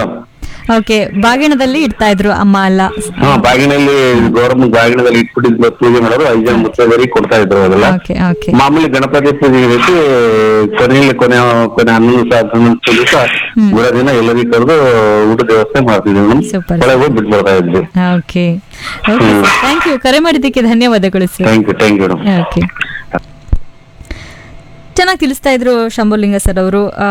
Madam okay ಬಾಗಿಣದಲ್ಲಿ ಇಡ್ತಾ ಇದ್ರು ಅಮ್ಮ ಎಲ್ಲ ಹಾ ಬಾಗಿನಲ್ಲಿ ಗೌರಮ್ಮ ಬಾಗಿಣದಲ್ಲಿ ಇಟ್ಬಿಟ್ಟಿದ್ ಪೂಜೆ ಮಾಡೋರು ಐದು ಜನ ಮುತ್ತೈದರಿಗೆ ಕೊಡ್ತಾ ಇದ್ರು ಅದೆಲ್ಲ ಓಕೆ ಓಕೆ ಮಾಮೂಲಿ ಗಣಪತಿ ಪೂಜೆ ರೀತಿ ಕೊನೆಯಲ್ಲಿ ಕೊನೆ ಕೊನೆ ಹನ್ನೊಂದು ಸಾವಿರ ಹನ್ನೊಂದು ದಿವಸ ಗುಡ ದಿನ ಎಲ್ಲರಿಗೂ ಕರೆದು ಊಟದ ವ್ಯವಸ್ಥೆ ಮಾಡ್ತಿದ್ವಿ ಮೇಡಮ್ Super. ಒಳಗೆ ಹೋಗಿ ಬಿಟ್ಟು ಬರ್ತಾ ಇದ್ವಿ ಓಕೆ ಓಕೆ ಥ್ಯಾಂಕ್ ಯು ಕರೆ ಮಾಡಿದ್ದಕ್ಕೆ ಧನ್ಯವಾದಗಳು sir thank you thank you madam okay ಚೆನ್ನಾಗಿ ತಿಳಿಸ್ತಾ ಇದ್ರು ಶಂಭುಲಿಂಗ ಸರ್ ಅವರು ಆ,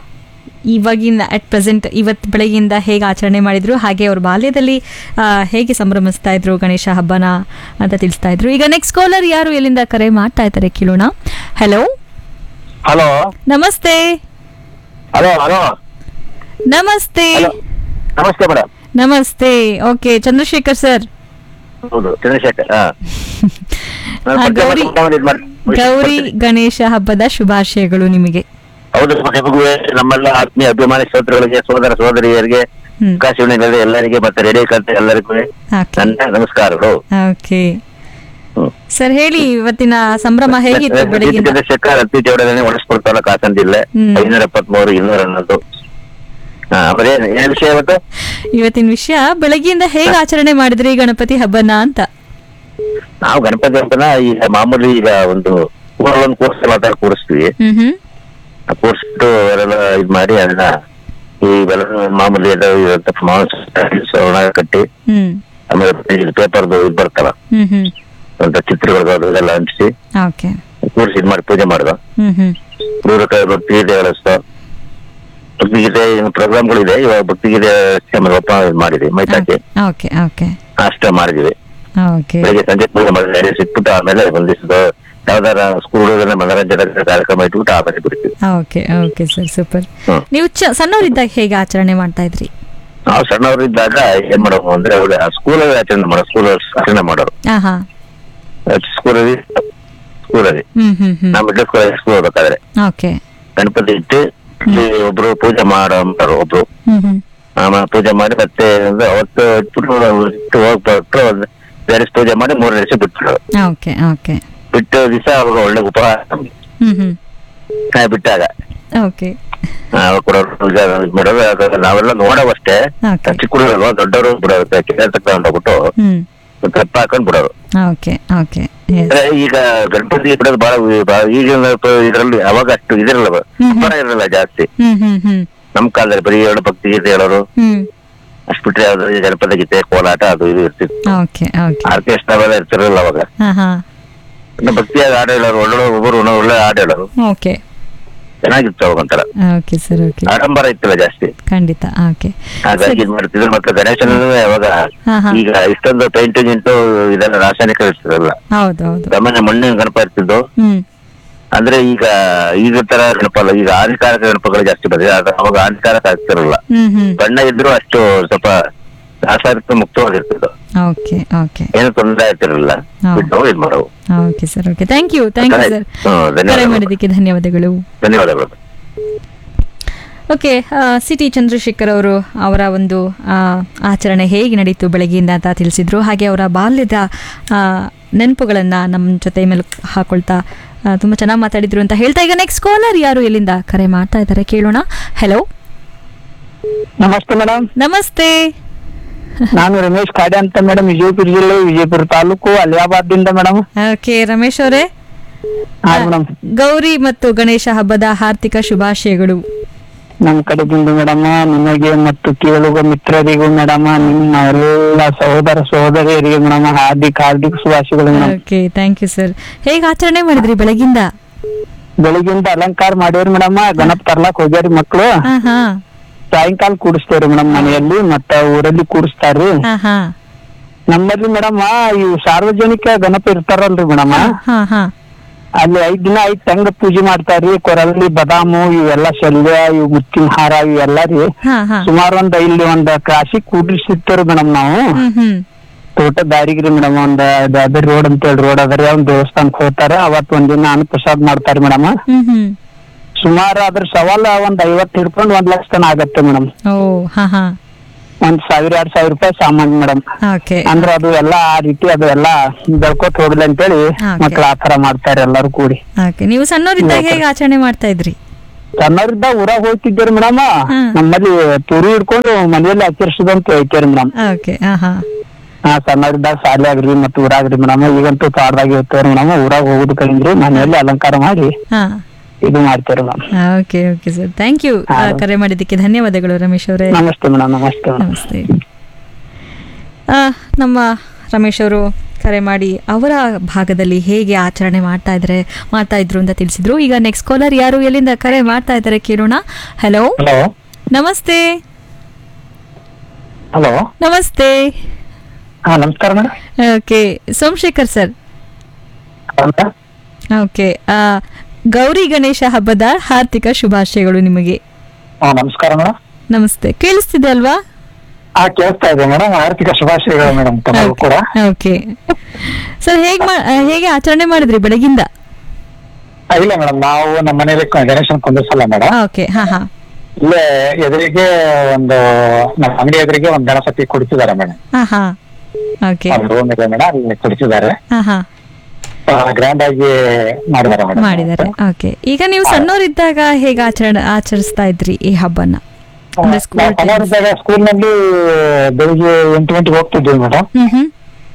ಇವಾಗಿನ ಅಟ್ ಪ್ರೆಸೆಂಟ್ ಇವತ್ತು ಬೆಳಗ್ಗೆಯಿಂದ ಹೇಗೆ ಆಚರಣೆ ಮಾಡಿದ್ರು ಹಾಗೆ ಅವ್ರ ಬಾಲ್ಯದಲ್ಲಿ ಆ, ಹೇಗೆ ಸಂಭ್ರಮಿಸ್ತಾ ಇದ್ರು ಗಣೇಶ ಹಬ್ಬನ ಅಂತ ತಿಳಿಸ್ತಾ ಇದ್ರು ಈಗ ನೆಕ್ಸ್ಟ್ ಕಾಲರ್ ಯಾರು ಎಲ್ಲಿಂದ ಕರೆ ಮಾಡ್ತಾ ಇದ್ದಾರೆ ಕೇಳೋಣ ಹಲೋ ಹಲೋ ನಮಸ್ತೆ ಹಲೋ ಹಲೋ ನಮಸ್ತೆ ಹಲೋ ನಮಸ್ತೆ ಮೇಡಮ್ ನಮಸ್ತೆ ಓಕೆ ಚಂದ್ರಶೇಖರ್ ಸರ್ ಹೌದು ಚಂದ್ರಶೇಖರ್ ಹಾ ನಾನು ಆ, ಪದ್ಯ ಗೌರಿ ಮಾಡ್ಕೊಂಡು ಇದ್ ಮಾಡಿ- ಗೌರಿ ಗಣೇಶ ಹಬ್ಬದ ಶುಭಾಶಯಗಳು ನಿಮಗೆ ಹೌದು ನಿಮಗೂ ನಮ್ಮೆಲ್ಲ ಆತ್ಮೀಯ ಅಭಿಮಾನಿ ಶ್ರೋತೃಗಳಿಗೆ ಸೋದರ ಸೋದರಿಯರಿಗೆ ಹ್ಮ್ ಆಕಾಶವಾಣಿಗಳಲ್ಲಿ ಎಲ್ಲರಿಗೆ ಮತ್ತೆ ರೇಡಿಯೋ ಕಲ್ತ ಎಲ್ಲರಿಗೂ ಓಕೆ ನನ್ನ ನಮಸ್ಕಾರಗಳು ಓಕೆ ಹ್ಮ್. ಸರ್ ಹೇಳಿ ಇವತ್ತಿನ ಸಂಭ್ರಮ ಹೇಗಿತ್ತು ಬೆಳಗಿಂದ ಚಂದ್ರಶೇಖರ್ ಅತಿ ಜೋಡನೆ ಒಡಿಸ್ಕೊಡ್ತಾವಲ್ಲ ಕಾಸಂದಿಲ್ಲ ಹ್ಮ್. ಐನೂರ ಎಪ್ಪತ್ಮೂರು ಇನ್ನೂರ ಹನ್ನೊಂದು ಹಾ ಆಮೇಲೆ ಏನ್ ಏನ್ ವಿಷಯ ಇವತ್ತು ಇವತ್ತಿನ ವಿಷಯ ಬೆಳಗ್ಗೆಯಿಂದ ಹೇಗೆ ಆಚರಣೆ ಮಾಡಿದ್ರಿ ಗಣಪತಿ ಹಬ್ಬನ ಅಂತ ನಾವು ಗಣಪತಿ ಹಬ್ಬನ ಈಗ ಮಾಮೂಲಿ ಈಗ ಒಂದು ಊರಲ್ಲೊಂದು ಕೋರ್ಸ್ ಮಾತಾಡಿ ಕೂರಿಸ್ತೀವಿ ಹ್ಮ್ ಹ್ಮ್ ಆ ಕೂರಿಸ್ಬಿಟ್ಟು ಅವರೆಲ್ಲ ಇದ್ ಮಾಡಿ ಅದನ್ನ ಈ ಬೆಲ್ಲ ಮಾಮೂಲಿ ಎಲ್ಲ ಇರುತ್ತೆ ಮಾಂಸ ಸ್ವರ್ಣ ಕಟ್ಟಿ ಹ್ಮ್ ಆಮೇಲೆ ಪೇಪರ್ದು ಇದು ಬರ್ತಲ್ಲ ಹ್ಮ್ ಹ್ಮ್ ಅಂತ ಚಿತ್ರಗಳು ಅದೆಲ್ಲ ಅಂಟಿಸಿ ಓಕೆ ಕೂರಿಸಿ ಇದ್ ಮಾಡಿ ಪೂಜೆ ಮಾಡ್ದ ಹ್ಮ್ ಹ್ಮ್ ನೂರಕ್ಕೆ ಭಕ್ತಿಗೀತೆ ಹೇಳಿಸ್ದ ಭಕ್ತಿಗೀತೆ ಪ್ರೋಗ್ರಾಮ್ಗಳಿದೆ ಇವಾಗ ಭಕ್ತಿಗೀತೆ ಓಪ ಮಾಡಿದ್ವಿ ಮೈತಾಕಿ ಓಕೆ ಓಕೆ ಅಷ್ಟ ಮಾಡಿದ್ವಿ ಓಕೆ ಬೆಳಿಗ್ಗೆ ಸಂಜೆ ಪೂಜೆ ಮಾಡಿದ್ರೆ ಸಿಕ್ಬಿಟ್ಟು ಆಮೇಲೆ ಒಂದ್ ದಿವಸದ ಯಾವ್ದಾರ ಸ್ಕೂಲ್ ಹುಡುಗರ ಮನರಂಜನೆ ಕಾರ್ಯಕ್ರಮ ಇಟ್ಬಿಟ್ಟು ಆಮೇಲೆ ಬಿಡ್ತೀವಿ ಓಕೆ ಓಕೆ ಸರ್ ಸೂಪರ್ ಹ್ಮ್. ನೀವು ಚ ಸಣ್ಣವರಿದ್ದಾಗ ಹೇಗೆ ಆಚರಣೆ ಮಾಡ್ತಾ ಇದ್ರಿ ನಾವು ಸಣ್ಣವರಿದ್ದಾಗ ಏನ್ ಮಾಡೋದು ಅಂದ್ರೆ ಅವ್ರು ಆ ಸ್ಕೂಲಲ್ಲಿ ಆಚರಣೆ ಮಾಡೋ ಸ್ಕೂಲ್ ಆಚರಣೆ ಮಾಡೋರು ಹಾ ಹಾ ಸ್ಕೂಲಲ್ಲಿ ಸ್ಕೂಲಲ್ಲಿ ಹ್ಮ್ ಹ್ಮ್ ಹ್ಮ್ ನಾವು ಮಿಡ್ಲ್ ಸ್ಕೂಲ್ ಸ್ಕೂಲ್ ಹೋಗ್ಬೇಕಾದ್ರೆ ಓಕೆ ಗಣಪತಿ ಇಟ್ಟು ಇಲ್ಲಿ ಒಬ್ರು ಪೂಜೆ ಮಾಡೋ ಮಾಡೋರು ಒಬ್ರು ಹ್ಮ್ ಹ್ಮ್ ಆಮೇಲೆ ಪೂಜೆ ಮಾಡಿ ಮತ್ತೆ ಒಂದು ಅವತ್ತು ಇಟ್ಬಿಟ್ಟು ಇಟ್ಟು ಹೋಗ್ಬಿಟ್ಟು ಒಂದು ಬೇರೆ ದಿವ್ಸ ಪೂಜೆ ಮಾಡಿ ಮೂರನೇ ದಿವಸ ಬಿಟ್ಬಿಡೋರು ಓಕೆ ಓಕೆ ಬಿಟ್ಟು ದಿವಸ ಅವಾಗ ಒಳ್ಳೆ ಉಪಹಾರ ಹ್ಮ್ ಹ್ಮ್ ಆ, ಬಿಟ್ಟಾಗ ಓಕೆ ಅವಾಗ ಕೊಡೋರು ಇದು ಮಾಡೋದು ಅದು ನಾವೆಲ್ಲ ನೋಡೋವಷ್ಟೇ ಓಕೆ ಚಿಕ್ಕ ಹುಡುಗರು ದೊಡ್ಡವರು ಬಿಡೋರು ಕಿಂದ ತಗೊಂಡೋಗ್ಬಿಟ್ಟು ಹ್ಮ್ ತೆಪ್ಪ ಹಾಕೊಂಡ್ ಬಿಡೋರು ಓಕೆ ಓಕೆ ಎಸ್ ಅಂದ್ರೆ ಈಗ ಗಣಪತಿ ಬಿಡೋದು ಬಹಳ ಬಹಳ ಈಗಿನ ಪ- ಇದ್ರಲ್ಲಿ ಅವಾಗ ಅಷ್ಟು ಇದಿರಲ್ಲ ಹ್ಮ್. ಹಬ್ಬರ ಇರಲ್ಲ ಜಾಸ್ತಿ ಹ್ಮ್ ಹ್ಮ್ ಹ್ಮ್ ನಮ್ ಕಾಲದಲ್ಲಿ ಬರೀ ಎರಡು ಭಕ್ತಿ ಗೀತೆ ಹೇಳೋರು ಹ್ಮ್ ಅಷ್ಟು ಬಿಟ್ರೆ ಯಾವ್ದು ಈ ಗಣಪತಿ ಗೀತೆ ಕೋಲಾಟ ಅದು ಇದು ಇರ್ತಿತ್ತು ಓಕೆ ಓಕೆ ಆರ್ಕೆಸ್ಟ್ರಾ ಅವೆಲ್ಲ ಇರ್ತಿರಲಿಲ್ಲ ಅವಾಗ ಹಾ ಹಾ ಇನ್ನು ಭಕ್ತಿಯಾಗಿ ಹಾಡು ಹೇಳೋರು ಒಳ್ಳೆ ಒಬ್ಬರು ಒಳ್ಳೆ ಹಾಡು ಹೇಳೋರು ಓಕೆ ಚೆನ್ನಾಗಿತ್ತು ಅವಾಗ ಒಂಥರ ಓಕೆ ಸರ್ ಓಕೆ ಆಡಂಬರ ಇತ್ತಿಲ್ಲ ಜಾಸ್ತಿ ಖಂಡಿತ ಓಕೆ ಹಾಗಾಗಿ ಇದ್ ಮಾಡ್ತಿದ್ರು ಮತ್ತೆ ಗಣೇಶನ ಯಾವಾಗ ಹಾ, ಹಾ. ಈಗ ಇಷ್ಟೊಂದು ಪೇಂಟಿಂಗ್ ಇಂಟು ಇದೆಲ್ಲ ರಾಸಾಯನಿಕ ಇರ್ತಿರಲ್ಲ ಹೌದು ಹೌದು ಸಾಮಾನ್ಯ ಮಣ್ಣಿನ ಗಣಪ ಇರ್ತಿದ್ದು ಹ್ಮ್ ಅಂದ್ರೆ ಈಗ ಈಗ ತರ ಗಣಪ ಅಲ್ಲ ಈಗ ಹಾನಿಕಾರಕ ಗಣಪಗಳು ಜಾಸ್ತಿ ಬಂದಿದೆ ಆದ್ರೆ ಅವಾಗ ಹಾನಿಕಾರಕ ಆಗ್ತಿರಲ್ಲ ಹ್ಮ್ ಹ್ಮ್ ಬಣ್ಣ ಇದ್ರು ಅಷ್ಟು ಸ್ವಲ್ಪ ರಾಸಾಯನಿಕ ಮುಕ್ತವಾಗಿರ್ತಿದ್ದು ಓಕೆ ಓಕೆ ಏನು ತೊಂದರೆ ಆಗ್ತಿರಲಿಲ್ಲ ಹೌದು. ಬಿಟ್ಟು ಇದ್ ಮಾಡವು okay sir okay thank you thank you sir ಹ್ಮ್, ಧನ್ಯವಾದಗಳು. ಕರೆ ಮಾಡಿದ್ದಕ್ಕೆ ಧನ್ಯವಾದಗಳು ಧನ್ಯವಾದಗಳು ಓಕೆ ಸಿಟಿ ಚಂದ್ರಶೇಖರ್ ಅವರು ಅವರ ಒಂದು ಆ, ಆಚರಣೆ ಹೇಗೆ ನಡೀತು ಬೆಳಗ್ಗೆಯಿಂದ ಅಂತ ತಿಳಿಸಿದ್ರು ಹಾಗೆ ಅವರ ಬಾಲ್ಯದ ನೆನಪುಗಳನ್ನು ನಮ್ಮ ಜೊತೆ ಮೇಲೆ ಹಾಕೊಳ್ತಾ ಆ, ತುಂಬ ಚೆನ್ನಾಗಿ ಮಾತಾಡಿದ್ರು ಅಂತ ಹೇಳ್ತಾ ಈಗ ನೆಕ್ಸ್ಟ್ ಕಾಲರ್ ಯಾರು ಎಲ್ಲಿಂದ ಕರೆ ಮಾಡ್ತಾ ಇದ್ದಾರೆ ಕೇಳೋಣ ಹಲೋ ನಮಸ್ತೆ ಮೇಡಮ್ ನಮಸ್ತೆ ನಾನು ರಮೇಶ್ ಕಾಡೆ ಅಂತ ಮೇಡಮ್ ವಿಜಯಪುರ ಜಿಲ್ಲೆ ವಿಜಯಪುರ ತಾಲೂಕು ಅಲಿಯಾಬಾದ್ದಿಂದ ಮೇಡಮ್ ಓಕೆ ರಮೇಶ್ ಅವರೇ ಹಾ ಮೇಡಮ್ ಗೌರಿ ಮತ್ತು ಗಣೇಶ ಹಬ್ಬದ ಹಾರ್ದಿಕ ಶುಭಾಶಯಗಳು ನಮ್ಮ ಕಡೆದಿಂದ ಮೇಡಮ್ ನಿಮಗೆ ಮತ್ತು ಕೇಳುವ ಮಿತ್ರರಿಗೂ ಮೇಡಮ್ ನಿಮ್ಮ ಎಲ್ಲ ಸಹೋದರ ಸಹೋದರಿಯರಿಗೆ ಮೇಡಮ್ ಹಾರ್ದಿಕ ಹಾರ್ದಿಕ ಶುಭಾಶಯಗಳು madam okay thank you sir ಹೇಗೆ ಆಚರಣೆ ಮಾಡಿದ್ರಿ ಬೆಳಗಿಂದ ಬೆಳಿಗ್ಗೆಯಿಂದ ಅಲಂಕಾರ ಮಾಡ್ಯಾರ ಮೇಡಮ್ ಗಣಪ ತರ್ಲಾಕ್ ಹೋಗ್ಯಾರಿ ಮಕ್ಳು ಹಾ ಹಾ ಸಾಯಂಕಾಲ ಕೂಡಿಸ್ತೇವ್ರಿ ಮೇಡಮ್ ಮನೆಯಲ್ಲಿ ಮತ್ತ ಊರಲ್ಲಿ ಕೂಡಿಸ್ತಾರ್ರಿ ಹಾ ಹಾ ನಮ್ಮಲ್ಲಿ ಮೇಡಮ್ ಇವು ಸಾರ್ವಜನಿಕ ಗಣಪ ಇರ್ತಾರಲ್ರಿ ಮೇಡಮ್ ಹಾ ಹಾ ಅಲ್ಲಿ ಐದ್ ದಿನ ಐದ್ ತಂಗ ಪೂಜೆ ಮಾಡ್ತಾರ್ರಿ ಕೊರಲ್ಲಿ ಬದಾಮು ಇವೆಲ್ಲ ಶಲ್ಯ ಇವು ಮುತ್ತಿನ ಹಾರ ಇವೆಲ್ಲ ರೀ ಹಾ ಹಾ ಸುಮಾರು ಒಂದ್ ಇಲ್ಲಿ ಒಂದ್ ಕಾಶಿ ಕೂಡಿಸಿರ್ತೇವ್ರಿ ಮೇಡಮ್ ನಾವು ಹ್ಮ್ ಹ್ಮ್ ತೋಟ ದಾರಿಗ್ರಿ ಮೇಡಮ್ ಒಂದ್ ಅದ್ ಅದ್ರ ರೋಡ್ ಅಂತ ಹೇಳಿ ರೋಡ್ ಅದ್ರಿ ಒಂದ್ ದೇವಸ್ಥಾನಕ್ ಹೋಗ್ತಾರ ಅವತ್ ಒಂದ್ ದಿನ ಅನ್ನ ಪ್ರಸಾದ್ ಮಾಡ್ತಾರ ಮೇಡಮ್ ಹ್ಮ್ ಹ್ಮ್ ಸುಮಾರು ಅದ್ರ ಸವಾಲ ಒಂದ್ ಐವತ್ ಹಿಡ್ಕೊಂಡ್ ಒಂದ್ ಲಕ್ಷ ತನ ಆಗತ್ತೆ ಮೇಡಮ್ ಓ ಹಾ ಹಾ ಒಂದ್ ಸಾವಿರ ಎರಡ್ ಸಾವಿರ ರೂಪಾಯಿ ಸಾಮಾನ್ ಮೇಡಮ್ ಓಕೆ ಅಂದ್ರ ಅದು ಎಲ್ಲಾ ಆ ರೀತಿ ಅದು ಎಲ್ಲಾ ಬೆಳ್ಕೊತ್ ಹೋಗ್ಲಿ ಅಂತೇಳಿ Okay. ಮಕ್ಳು ಆತರ ಮಾಡ್ತಾರೆ ಎಲ್ಲಾರು ಕೂಡಿ ಓಕೆ ನೀವು ಸಣ್ಣವರಿದ್ದಾಗ ಹೇಗೆ ಆಚರಣೆ ಮಾಡ್ತಾ ಇದ್ರಿ ಸಣ್ಣವ್ರಿದ್ದ ಊರಾಗ ಹೋಗ್ತಿದ್ದೇರಿ ಮೇಡಮ್ ಹ್ಮ್. ನಮ್ಮಲ್ಲಿ ಪುರಿ ಹಿಡ್ಕೊಂಡು ಮನೆಯಲ್ಲಿ ಆಚರಿಸೋದಂತ ಹೇಳ್ತೇರಿ ಮೇಡಮ್ ಓಕೆ ಹಾ ಹಾ ಹಾ ಸಣ್ಣವ್ರಿದ್ದಾಗ ಶಾಲೆ ಆಗ್ರಿ ಮತ್ತೆ ಊರಾಗ್ರಿ ಮೇಡಮ್ ಈಗಂತೂ ತಾಡ್ದಾಗ ಇರ್ತೇವ್ರಿ ಮೇಡಮ್ ಊರಾಗ ಹೋಗುದು ಕಲಿಂದ್ರಿ ಮನೆಯಲ್ಲಿ ಅಲಂಕಾರ ಮಾಡಿ ಹಾ ಇದು ಮಾಡ್ತೇವ್ರಿ madam okay okay sir thank you ಹಾ. ಕರೆ ಮಾಡಿದ್ದಕ್ಕೆ ಧನ್ಯವಾದಗಳು ರಮೇಶ್ ಅವರೇ ನಮಸ್ತೆ ಮೇಡಮ್ ನಮಸ್ತೆ ಮೇಡಮ್ ನಮಸ್ತೆ ಆ, ನಮ್ಮ ರಮೇಶ್ ಅವರು ಕರೆ ಮಾಡಿ ಅವರ ಭಾಗದಲ್ಲಿ ಹೇಗೆ ಆಚರಣೆ ಮಾಡ್ತಾ ಇದ್ರೆ ಮಾಡ್ತಾ ಇದ್ರು ಅಂತ ತಿಳಿಸಿದ್ರು ಈಗ ನೆಕ್ಸ್ಟ್ ಕಾಲರ್ ಯಾರು ಎಲ್ಲಿಂದ ಕರೆ ಮಾಡ್ತಾ ಇದ್ದಾರೆ ಕೇಳೋಣ ಹಲೋ ಹಲೋ ನಮಸ್ತೆ ಹಲೋ ನಮಸ್ತೆ ಹಾ ನಮಸ್ಕಾರ madam okay Somashekar sir okay ಆ, ಗೌರಿ ಗಣೇಶ ಹಬ್ಬದ ಹಾರ್ದಿಕ ಶುಭಾಶಯಗಳು ನಿಮಗೆ ಹಾ ನಮಸ್ಕಾರ ಮೇಡಮ್ ನಮಸ್ತೆ ಕೇಳಿಸ್ತಿದೆ ಅಲ್ವಾ ಹಾ ಕೇಳ್ತಾ ಇದೆ ಮೇಡಮ್ ಆರ್ಥಿಕ ಶುಭಾಶಯಗಳು ಮೇಡಮ್ ತಮಗೂ ಕೂಡ ಓಕೆ ಸರ್ ಹೇಗೆ ಹೇಗೆ ಆಚರಣೆ ಮಾಡಿದ್ರಿ ಬೆಳಗಿಂದ ಆ, ಇಲ್ಲ ಮೇಡಮ್ ನಾವು ನಮ್ಮ ಮನೇಲಿ ಕ- ಗಣೇಶನ್ ಕುಂದಿಸಲ್ಲ ಮೇಡಮ್ ಓಕೆ ಹಾ ಹಾ ಇಲ್ಲೇ ಎದುರಿಗೆ ಒಂದು ನಮ್ಮ ಅಂಗಡಿ ಎದುರಿಗೆ ಒಂದು ಗಣಪತಿ ಕುಡಿಸಿದ್ದಾರೆ ಮೇಡಮ್ ಹಾ ಹಾ ಓಕೆ ಒಂದು ರೂಮ್ ಇದೆ ಮೇಡಮ್ ಅಲ್ಲಿ ಕುಡಿಸಿದ್ದಾರೆ ಹಾ ಹಾ ಗ್ರ್ಯಾಂಡ್ ಆಗಿ ಮಾಡಿದ್ದಾರೆ ಮೇಡಮ್ ಮಾಡಿದ್ದಾರೆ ಓಕೆ ಈಗ ನೀವು ಸಣ್ಣವರಿದ್ದಾಗ ಹೇಗೆ ಆಚರಣೆ ಆಚರಿಸ್ತಾ ಇದ್ರಿ ಈ ಹಬ್ಬನ ಅಂದ್ರೆ ಸ್ಕೂಲ್ ಸಣ್ಣವರಿದ್ದಾಗ ಸ್ಕೂಲ್ ನಲ್ಲಿ ಬೆಳಿಗ್ಗೆ ಎಂಟು ಗಂಟೆಗೆ ಹೋಗ್ತಿದ್ವಿ ಮೇಡಮ್ ಹ್ಮ್ ಹ್ಮ್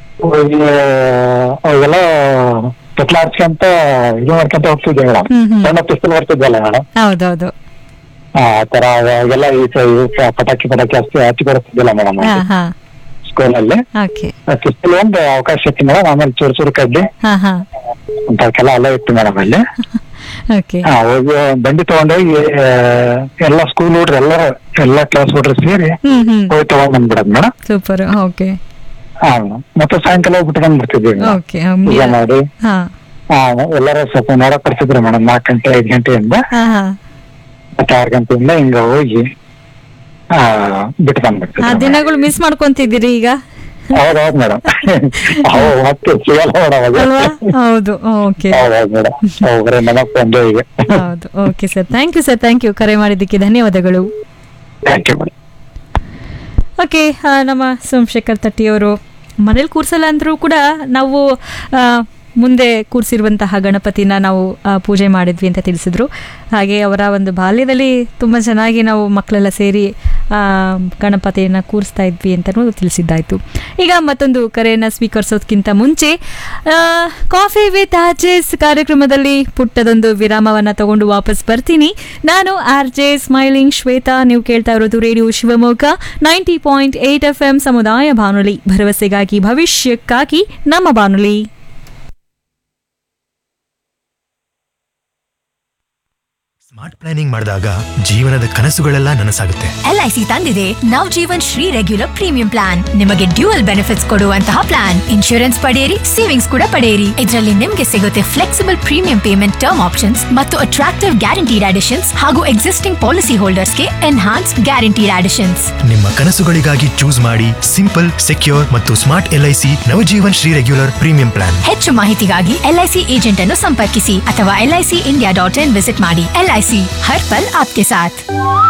ಅವೆಲ್ಲ ಪೆಟ್ಲ ಹರ್ಸ್ಕೊಂತ ಇದು ಮಾಡ್ಕೊಂತ ಹೋಗ್ತಿದ್ವಿ ಮೇಡಮ್ ಹ್ಮ್ ಹ್ಮ್. ಸಣ್ಣ ಪಿಸ್ತಲ್ ಬರ್ತಿದ್ವಲ್ಲ ಮೇಡಮ್ ಹೌದೌದು ಆ ತರ ಅವಾಗೆಲ್ಲ ಈ ಸ- ಈ ಸ- ಪಟಾಕಿ ಪಟಾಕಿ ಅಷ್ಟು ಹಚ್ಚಿ ಕೊಡ್ತಿದ್ದಿಲ್ಲ ಮೇಡಮ್ ಹಾ ಹಾ ಸ್ಕೂಲ್ ಅಲ್ಲಿ ಓಕೆ ಪಿಸ್ತಲ್ ಒಂದು ಅವಕಾಶ ಇತ್ತು ಮೇಡಮ್ ಆಮೇಲೆ ಚೂರು ಚೂರು ಕಡ್ಡಿ ಹಾ ಹಾ ಅಂತವಕ್ಕೆಲ್ಲ ಅಲ್ಲ ಇತ್ತು ಮೇಡಮ್ ಅಲ್ಲಿ ಓಕೆ ಹಾ ಹೋಗಿ ಬಂಡಿ ತಗೊಂಡೋಗಿ ಆ, ಎಲ್ಲ ಸ್ಕೂಲ್ ಹುಡ್ರು ಎಲ್ಲ ಎಲ್ಲ ಕ್ಲಾಸ್ ಹುಡ್ರು ಸೇರಿ ಹ್ಮ್ ಹ್ಮ್ ಹೋಗಿ ತಗೊಂಡ್ ಬಂದ್ಬಿಡೋದು ಮೇಡಮ್ ಸೂಪರ್ ಓಕೆ ಹಾ madam. ಮತ್ತೆ ಸಾಯಂಕಾಲ ಹೋಗ್ಬಿಟ್ಟು ಬಂದ್ಬಿಡ್ತಿದ್ವಿ madam. ಓಕೆ ಪೂಜೆ ಮಾಡಿ ಹಾ ಹಾ ಎಲ್ಲರೂ ಸ್ವಲ್ಪ ನೋಡಕ್ ಬರ್ತಿದ್ರು ಮೇಡಮ್ ನಾಲ್ಕು ಗಂಟೆ ಐದು ಗಂಟೆಯಿಂದ ಹಾ ಹಾ ಮತ್ತೆ ಆರು ಗಂಟೆಯಿಂದ ಹಿಂಗ ಹೋಗಿ ಆ ಬಿಟ್ಟು ಆ ಬಂದ್ಬಿಡ್ತಿದ್ರು ದಿನಗಳು ಮಿಸ್ ಮಾಡ್ಕೊಂತಿದ್ದೀರಿ ಈಗ ಹೌದೌದು ಮೇಡಮ್ ಅವು ಮತ್ತೆ ಸಿಗಲ್ಲ ಮೇಡಮ್ ಅಲ್ವಾ ಅದು ಹೌದು ಓಕೆ ಹೌದೌದು ಮೇಡಮ್ ಹೋಗ್ರೆ ನೆನಪು ಬಂದು ಈಗ ಹೌದು okay sir thank you sir thank you ಕರೆ ಮಾಡಿದ್ದಕ್ಕೆ ಧನ್ಯವಾದಗಳು ಥ್ಯಾಂಕ್ ಯು ಮೇಡಮ್ ಓಕೆ ಆ, ನಮ್ಮ ಸೋಮಶೇಖರ್ ತಟ್ಟಿಯವರು ಮನೇಲಿ ಕೂರ್ಸಲ್ಲ ಅಂದರೂ ಕೂಡ ನಾವು ಆ, ಮುಂದೆ ಕೂರಿಸಿರುವಂತಹ ಗಣಪತಿನ ನಾವು ಆ, ಪೂಜೆ ಮಾಡಿದ್ವಿ ಅಂತ ತಿಳಿಸಿದ್ರು ಹಾಗೆ ಅವರ ಒಂದು ಬಾಲ್ಯದಲ್ಲಿ ತುಂಬ ಚೆನ್ನಾಗಿ ನಾವು ಮಕ್ಕಳೆಲ್ಲ ಸೇರಿ ಆ, ಗಣಪತಿಯನ್ನು ಕೂರಿಸ್ತಾ ಇದ್ವಿ ಅಂತಲೂ ತಿಳಿಸಿದ್ದಾಯಿತು ಈಗ ಮತ್ತೊಂದು ಕರೆಯನ್ನು ಸ್ವೀಕರಿಸೋದಕ್ಕಿಂತ ಮುಂಚೆ ಆ, ಕಾಫಿ ವಿತ್ ಆರ್ಜೆಸ್ ಕಾರ್ಯಕ್ರಮದಲ್ಲಿ ಪುಟ್ಟದೊಂದು ವಿರಾಮವನ್ನು ತಗೊಂಡು ವಾಪಸ್ ಬರ್ತೀನಿ ನಾನು ಆರ್ ಜೆ ಸ್ಮೈಲಿಂಗ್ ಶ್ವೇತಾ ನೀವು ಕೇಳ್ತಾ ಇರೋದು radio Shivamogga ninety point eight F M ಸಮುದಾಯ ಬಾನುಲಿ ಭರವಸೆಗಾಗಿ ಭವಿಷ್ಯಕ್ಕಾಗಿ ನಮ್ಮ ಬಾನುಲಿ ಸ್ಮಾರ್ಟ್ ಪ್ಲಾನಿಂಗ್ ಮಾಡಿದಾಗ ಜೀವನದ ಕನಸುಗಳೆಲ್ಲ ನನಸಾಗುತ್ತೆ ಎಲ್ಐಸಿ ತಂದಿದೆ Nav Jeevan Shree regular premium plan ನಿಮಗೆ ಡ್ಯೂಯಲ್ ಬೆನಿಫಿಟ್ಸ್ ಕೊಡುವಂತಹ ಪ್ಲಾನ್ ಇನ್ಶೂರೆನ್ಸ್ ಪಡೆಯಿರಿ ಸೇವಿಂಗ್ಸ್ ಕೂಡ ಪಡೆಯಿರಿ ಇದರಲ್ಲಿ ನಿಮಗೆ ಸಿಗುತ್ತೆ flexible premium payment term options ಮತ್ತು ಅಟ್ರಾಕ್ಟಿವ್ ಗ್ಯಾರಂಟಿಡ್ ಅಡಿಷನ್ಸ್ ಹಾಗೂ ಎಕ್ಸಿಸ್ಟಿಂಗ್ ಪಾಲಿಸಿ ಹೋಲ್ಡರ್ಸ್ಗೆ ಎನ್ಹಾನ್ಸ್ಡ್ ಗ್ಯಾರಂಟಿಡ್ ಅಡಿಷನ್ಸ್ ನಿಮ್ಮ ಕನಸುಗಳಿಗಾಗಿ ಚೂಸ್ ಮಾಡಿ ಸಿಂಪಲ್ ಸೆಕ್ಯೂರ್ ಮತ್ತು smart LIC Navjeevan Shree regular premium plan ಹೆಚ್ಚು ಮಾಹಿತಿಗಾಗಿ ಎಲ್ಐಸಿ ಏಜೆಂಟ್ ಅನ್ನು ಸಂಪರ್ಕಿಸಿ ಅಥವಾ LIC India dot in visit ಮಾಡಿ ಎಲ್ಐಸಿ ಹರ್ ಪಲ್ ಆಪ್ಕೆ ಸಾಥ್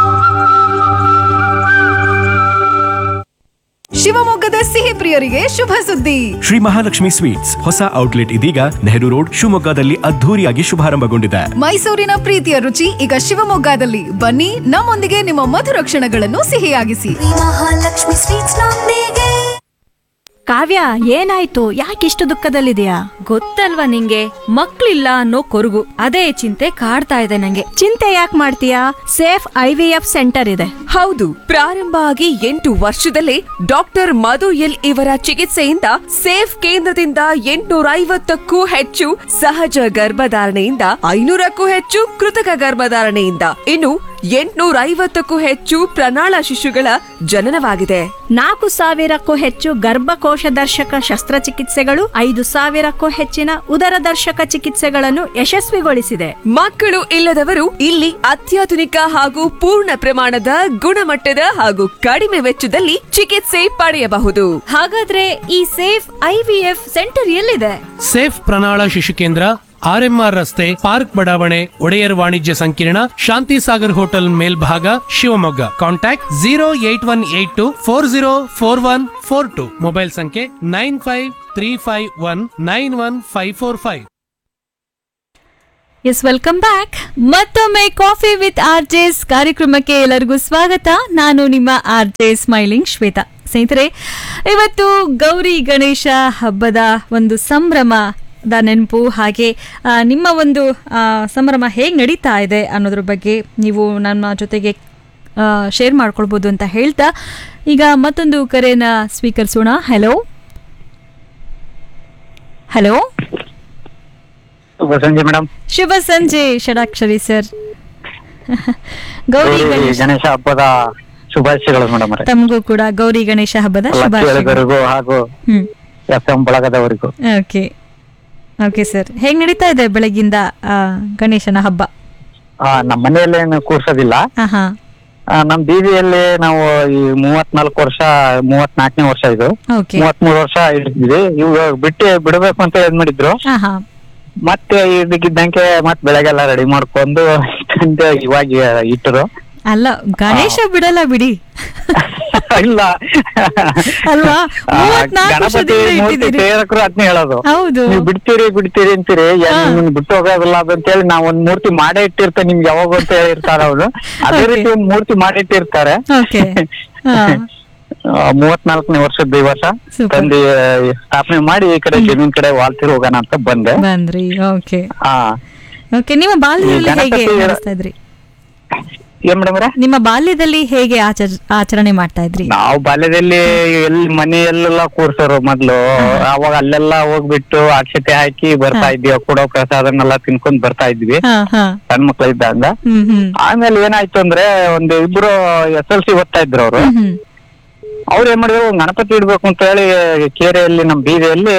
ಶಿವಮೊಗ್ಗದ ಸಿಹಿ ಪ್ರಿಯರಿಗೆ ಶುಭ ಸುದ್ದಿ ಶ್ರೀ ಮಹಾಲಕ್ಷ್ಮಿ ಸ್ವೀಟ್ಸ್ ಹೊಸ ಔಟ್ಲೆಟ್ ಇದೀಗ ನೆಹರು ರೋಡ್ ಶಿವಮೊಗ್ಗದಲ್ಲಿ ಅದ್ಧೂರಿಯಾಗಿ ಶುಭಾರಂಭಗೊಂಡಿದೆ ಮೈಸೂರಿನ ಪ್ರೀತಿಯ ರುಚಿ ಈಗ ಶಿವಮೊಗ್ಗದಲ್ಲಿ ಬನ್ನಿ ನಮ್ಮೊಂದಿಗೆ ನಿಮ್ಮ ಮಧುರ ಕ್ಷಣಗಳನ್ನು ಸಿಹಿಯಾಗಿಸಿ ಮಹಾಲಕ್ಷ್ಮಿ ಸ್ವೀಟ್ಸ್ ಕಾವ್ಯ ಏನಾಯ್ತು ಯಾಕಿಷ್ಟು ದುಃಖದಲ್ಲಿದೆಯಾ ಗೊತ್ತಲ್ವಾ ನಿಂಗೆ ಮಕ್ಳಿಲ್ಲ ಅನ್ನೋ ಕೊರಗು ಅದೇ ಚಿಂತೆ ಕಾಡ್ತಾ ಇದೆ ನಂಗೆ ಚಿಂತೆ ಯಾಕೆ ಮಾಡ್ತೀಯಾ safe I V F centre ಇದೆ ಹೌದು ಪ್ರಾರಂಭ ಆಗಿ ಎಂಟು ವರ್ಷದಲ್ಲೇ ಡಾಕ್ಟರ್ ಮಧು ಎಲ್ ಇವರ ಚಿಕಿತ್ಸೆಯಿಂದ ಸೇಫ್ ಕೇಂದ್ರದಿಂದ ಎಂಟುನೂರ ಐವತ್ತಕ್ಕೂ ಹೆಚ್ಚು ಸಹಜ ಗರ್ಭಧಾರಣೆಯಿಂದ ಐನೂರಕ್ಕೂ ಹೆಚ್ಚು ಕೃತಕ ಗರ್ಭಧಾರಣೆಯಿಂದ ಇನ್ನು ಎಂಟುನೂರ ಐವತ್ತಕ್ಕೂ ಹೆಚ್ಚು ಪ್ರಣಾಳ ಶಿಶುಗಳ ಜನನವಾಗಿದೆ ನಾಲ್ಕು ಸಾವಿರಕ್ಕೂ ಹೆಚ್ಚು ಗರ್ಭಕೋಶ ದರ್ಶಕ ಶಸ್ತ್ರಚಿಕಿತ್ಸೆಗಳು ಐದು ಸಾವಿರಕ್ಕೂ ಹೆಚ್ಚಿನ ಉದರ ದರ್ಶಕ ಚಿಕಿತ್ಸೆಗಳನ್ನು ಯಶಸ್ವಿಗೊಳಿಸಿದೆ ಮಕ್ಕಳು ಇಲ್ಲದವರು ಇಲ್ಲಿ ಅತ್ಯಾಧುನಿಕ ಹಾಗೂ ಪೂರ್ಣ ಪ್ರಮಾಣದ ಗುಣಮಟ್ಟದ ಹಾಗೂ ಕಡಿಮೆ ವೆಚ್ಚದಲ್ಲಿ ಚಿಕಿತ್ಸೆ ಪಡೆಯಬಹುದು ಹಾಗಾದ್ರೆ ಈ safe I V F centre ಎಲ್ಲಿದೆ ಸೇಫ್ ಪ್ರಣಾಳ ಶಿಶು ಕೇಂದ್ರ ಆರ್ಎಂಆರ್ ರಸ್ತೆ ಪಾರ್ಕ್ ಬಡಾವಣೆ ಒಡೆಯರ್ ವಾಣಿಜ್ಯ ಸಂಕೀರ್ಣ ಶಾಂತಿ ಸಾಗರ್ ಹೋಟೆಲ್ ಮೇಲ್ಭಾಗ Shivamogga contact zero eight one eight two four zero four one four two mobile ಸಂಖ್ಯೆ nine five three five one nine one five four five yes welcome back ಮತ್ತೊಮ್ಮೆ ಕಾಫಿ ವಿತ್ ಆರ್ ಜೆಸ್ ಕಾರ್ಯಕ್ರಮಕ್ಕೆ ಎಲ್ಲರಿಗೂ ಸ್ವಾಗತ ನಾನು ನಿಮ್ಮ R J smiling Shweta ಸ್ನೇಹಿತರೆ ಇವತ್ತು ಗೌರಿ ಗಣೇಶ ಹಬ್ಬದ ಒಂದು ಸಂಭ್ರಮದ ನೆನಪು ಹಾಗೆ ಆ, ನಿಮ್ಮ ಒಂದು ಆ, ಸಂಭ್ರಮ ಹೇಗೆ ನಡೀತಾ ಇದೆ ಅನ್ನೋದ್ರ ಬಗ್ಗೆ ನೀವು ನಮ್ಮ ಜೊತೆಗೆ ಶೇರ್ ಮಾಡ್ಕೊಳ್ಬೋದು ಅಂತ ಹೇಳ್ತಾ ಈಗ ಮತ್ತೊಂದು ಕರೆನ ಸ್ವೀಕರಿಸೋಣ ಹಲೋ ಹಲೋ ಶುಭ ಸಂಜೆ ಮೇಡಮ್ ಶುಭ ಸಂಜೆ ಷಡಾಕ್ಷರಿ ಸರ್ ಗೌರಿ ಗಣೇಶ ಗಣೇಶ ಹಬ್ಬದ ಶುಭಾಶಯಗಳು ಮೇಡಮ್ ಅವರೇ ತಮಗೂ ಕೂಡ ಗೌರಿ ಗಣೇಶ ಹಬ್ಬದ ಎಲ್ಲ ಶುಭಾಶಯಗಳು ಕೇಳುಗರಿಗೂ ಹಾಗೂ ಹ್ಮ್ ಎಫ್ ಎಂ ಬಳಗದವರಿಗೂ ಓಕೆ ಓಕೆ ಸರ್ ಹೇಗ್ ನಡೀತಾ ಇದೆ ಬೆಳಗಿಂದ ಆ, ಗಣೇಶನ ಹಬ್ಬ ಆ, ನಮ್ಮ ಮನೆಯಲ್ಲಿ ಏನು ಕೂರ್ಸೋದಿಲ್ಲ ಆಹಾ ಆ, ನಮ್ ಬೀದಿಯಲ್ಲಿ ನಾವು ಈ ಮೂವತ್ನಾಲ್ಕು ವರ್ಷ ಮೂವತ್ನಾಲ್ಕನೇ ವರ್ಷ ಇದು ಓಕೆ ಮೂವತ್ಮೂರು ವರ್ಷ ಇಟ್ಟಿದ್ವಿ ಇವಾಗ ಬಿಟ್ಟು ಬಿಡಬೇಕು ಅಂತ ಏನ್ ಮಾಡಿದ್ರು ಆಹಾ ಮತ್ತೆ ಇದಕ್ಕಿದ್ದಂಗೆ ಮತ್ತೆ ಬೆಳಗ್ಗೆಲ್ಲ ರೆಡಿ ಮಾಡ್ಕೊಂಡು ಅಂತ ಇವಾಗ ಇಟ್ಟರು ಅಲ್ಲ ಗಣೇಶ ಬಿಡಲ್ಲ ಬಿಡಿ ಇಲ್ಲ ಅಲ್ವಾ ಆ, ಮೂವತ್ನಾಲ್ಕು ಗಣಪತಿ ವರ್ಷದಿಂದ ಮೂರ್ತಿ ಇಟ್ಟಿದ್ದೀರಿ ತಯಾರಕರು ಅದನ್ನೇ ಹೇಳೋದು ಹೌದು ನೀವು ಬಿಡ್ತೀರಿ ಬಿಡ್ತೀರಿ ಅಂತೀರಿ ಯಾ- ಹಾ. ನಿಮ್ಗೆ ಬಿಟ್ಟು ಹೋಗೋದಿಲ್ಲ ಅಂತ ಹೇಳಿ ನಾವ್ ಒಂದ್ ಮೂರ್ತಿ ಮಾಡೇ ಇಟ್ಟಿರ್ತಾರೆ ನಿಮ್ಗೆ ಯಾವಾಗ ಅಂತ ಹೇಳಿರ್ತಾರ ಅವ್ರು ಅದೇ Okay. ರೀತಿ ಒಂದ್ ಮೂರ್ತಿ ಮಾಡಿ ಇಟ್ಟಿರ್ತಾರೆ ಓಕೆ ಹಾ ಮೂವತ್ನಾಲ್ಕನೇ ವರ್ಷದ ಈ ವರ್ಷ Super. ತಂದು ಆ, ಸ್ಥಾಪನೆ ಮಾಡಿ ಈ ಕಡೆ ಜಮೀನ್ ಕಡೆ ವಾಲ್ತಿರ್ ಹೋಗೋಣ ಅಂತ ಬಂದೆ ಬಂದ್ರಿ ಓಕೆ ಹಾ ಓಕೆ ನಿಮ್ಮ ಬಾಲ್ಯದಲ್ಲಿ ಈ ಗಣಪತಿ- ಹೇಗೆ ನಡೆಸ್ತಾ ಇದ್ರಿ ಏನ್ ಮೇಡಮ್ ನಿಮ್ಮ ಬಾಲ್ಯದಲ್ಲಿ ಹೇಗೆ ಆಚರ್ ಆಚರಣೆ ಮಾಡ್ತಾ ಇದ್ರಿ ನಾವು ಬಾಲ್ಯದಲ್ಲಿ ಎಲ್ಲಿ ಮನೆಯಲ್ಲೆಲ್ಲ ಕೂರ್ಸೋರು ಮೊದ್ಲು ಅವಾಗ ಅಲ್ಲೆಲ್ಲ ಹೋಗ್ಬಿಟ್ಟು ಅಕ್ಷತೆ ಹಾಕಿ ಬರ್ತಾ ಇದ್ವಿ ಕೊಡೋ ಪ್ರಸಾದನ್ನೆಲ್ಲ ತಿನ್ಕೊಂಡ್ ಬರ್ತಾ ಇದ್ವಿ ಹಾ ಹಾ ಸಣ್ಣ ಮಕ್ಳು ಇದ್ದಾಗ ಹ್ಮ್ ಹ್ಮ್ ಆಮೇಲೆ ಏನಾಯ್ತು ಅಂದ್ರೆ ಒಂದು ಇಬ್ರು ಎಸ್ ಎಲ್ ಸಿ ಓದ್ತಾ ಇದ್ರು ಅವ್ರು ಹ್ಮ್ ಹ್ಮ್ ಅವ್ರು ಏನ್ ಮಾಡಿದ್ರು ಒಂದ್ ಗಣಪತಿ ಇಡ್ಬೇಕು ಅಂತ ಹೇಳಿ ಕೇರೆಯಲ್ಲಿ ನಮ್ ಬೀದಿಯಲ್ಲಿ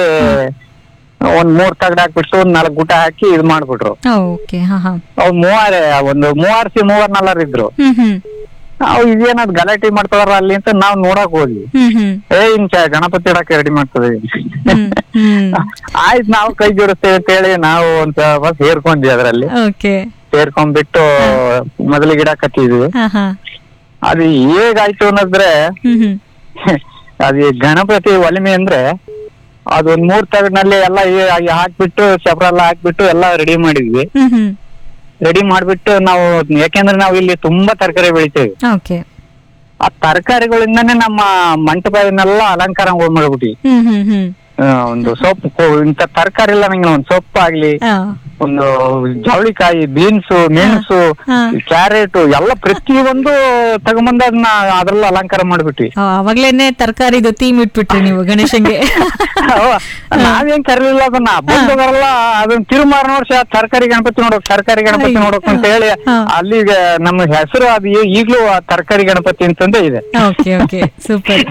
ಒಂದ್ ಮೂರ್ ತಗಡ ಹಾಕ್ಬಿಟ್ಟು ಒಂದ್ ನಾಲ್ಕು ಗುಟ ಹಾಕಿ ಇದ್ ಮಾಡ್ಬಿಟ್ರು ಓಕೆ ಹಾ ಹಾ ಅವ್ ಮೂವಾರ ಒಂದು ಮೂವಾರ್ಸಿ ಮೂವರ್ ನಾಲ್ಕರ್ ಇದ್ರು ಹ್ಮ್ ಹ್ಮ್ ಅವ್ ಇದೇನದ್ ಗಲಾಟೆ ಮಾಡ್ತಾರ ಅಲ್ಲಿ ಅಂತ ನಾವ್ ನೋಡಕ್ ಹೋದ್ವಿ ಹ್ಮ್ ಹ್ಮ್ ಏ ಇನ್ ಚ- ಗಣಪತಿ ಇಡಕ್ಕೆ ರೆಡಿ ಮಾಡ್ತದೆ ಹ್ಮ್ ಹ್ಮ್ ಆಯ್ತು ನಾವು ಕೈ ಜೋಡಿಸ್ತೇವೆ ಅಂತ ಹೇಳಿ ನಾವು ಒಂದ್ ಸ್ವಲ್ಪ ಸೇರ್ಕೊಂಡ್ವಿ ಅದ್ರಲ್ಲಿ ಓಕೆ ಸೇರ್ಕೊಂಡ್ಬಿಟ್ಟು ಮೊದಲಿಗೆ ಇಡಕತ್ತಿದ್ವಿ ಹಾ ಹಾ ಅದು ಹೇಗಾಯ್ತು ಅನ್ನೋದ್ರೆ ಹ್ಮ್ ಹ್ಮ್ ಅದು ಈ ಗಣಪತಿ ಒಲಿಮೆ ಅಂದ್ರೆ ಅದೊಂದ್ ಮೂರ್ ತಗಡ್ನಲ್ಲಿ ಎಲ್ಲ ಈ- ಈ ಹಾಕ್ಬಿಟ್ಟು ಚಪ್ರ ಎಲ್ಲ ಹಾಕ್ಬಿಟ್ಟು ಎಲ್ಲ ರೆಡಿ ಮಾಡಿದ್ವಿ ಹ್ಮ್ ಹ್ಮ್ ರೆಡಿ ಮಾಡ್ಬಿಟ್ಟು ನಾವು ಯಾಕೆಂದ್ರೆ ನಾವು ಇಲ್ಲಿ ತುಂಬಾ ತರಕಾರಿ ಬೆಳಿತೇವೆ ಓಕೆ ಆ ತರಕಾರಿಗಳಿಂದಾನೇ ನಮ್ಮ ಮಂಟಪವನ್ನೆಲ್ಲ ಅಲಂಕಾರ ಮಾಡ್ಬಿಟ್ವಿ ಹ್ಮ್ ಹ್ಮ್ ಹ್ಮ್ ಆ, ಒಂದು ಸೊಪ್ಪು ಕೊ- ಇಂಥ ತರಕಾರಿ ಎಲ್ಲ ನಂಗೆ ಒಂದ್ ಸೊಪ್ಪು ಆಗ್ಲಿ ಆ, ಒಂದು ಜವಳಿಕಾಯಿ ಬೀನ್ಸ್ ಮೆಣಸು ಹಾ. ಕ್ಯಾರೆಟ್ ಎಲ್ಲ ಪ್ರತಿಯೊಂದು ತಗೊಂಬಂದು ಅದನ್ನ ಅದ್ರಲ್ಲ ಅಲಂಕಾರ ಮಾಡ್ಬಿಟ್ವಿ ಆ, ಅವಾಗ್ಲೇನೆ ತರಕಾರಿದು ಥೀಮ್ ಇಟ್ಬಿಟ್ರಿ ನೀವು ಗಣೇಶಂಗೆ ಅವ, ನಾವೇನ್ ಕರೀಲಿಲ್ಲ ಅದನ್ನ ಬಂದವರೆಲ್ಲ ಅದನ್ನ ತಿರುಮಾರ ವರ್ಷ ತರಕಾರಿ ಗಣಪತಿ ನೋಡೋಕ್ ತರಕಾರಿ ಗಣಪತಿ ಅಯ್ಯೋ. ನೋಡೋಕ್ ಅಂತ ಹೇಳಿ ಹಾ. ಅಲ್ಲಿಗೆ ನಮ್ಮ ಹೆಸರು ಅದು ಈ- ಈಗ್ಲೂ ಆ ತರಕಾರಿ ಗಣಪತಿ ಅಂತಂದೇ ಇದೆ ಓಕೆ ಓಕೆ ಸೂಪರ್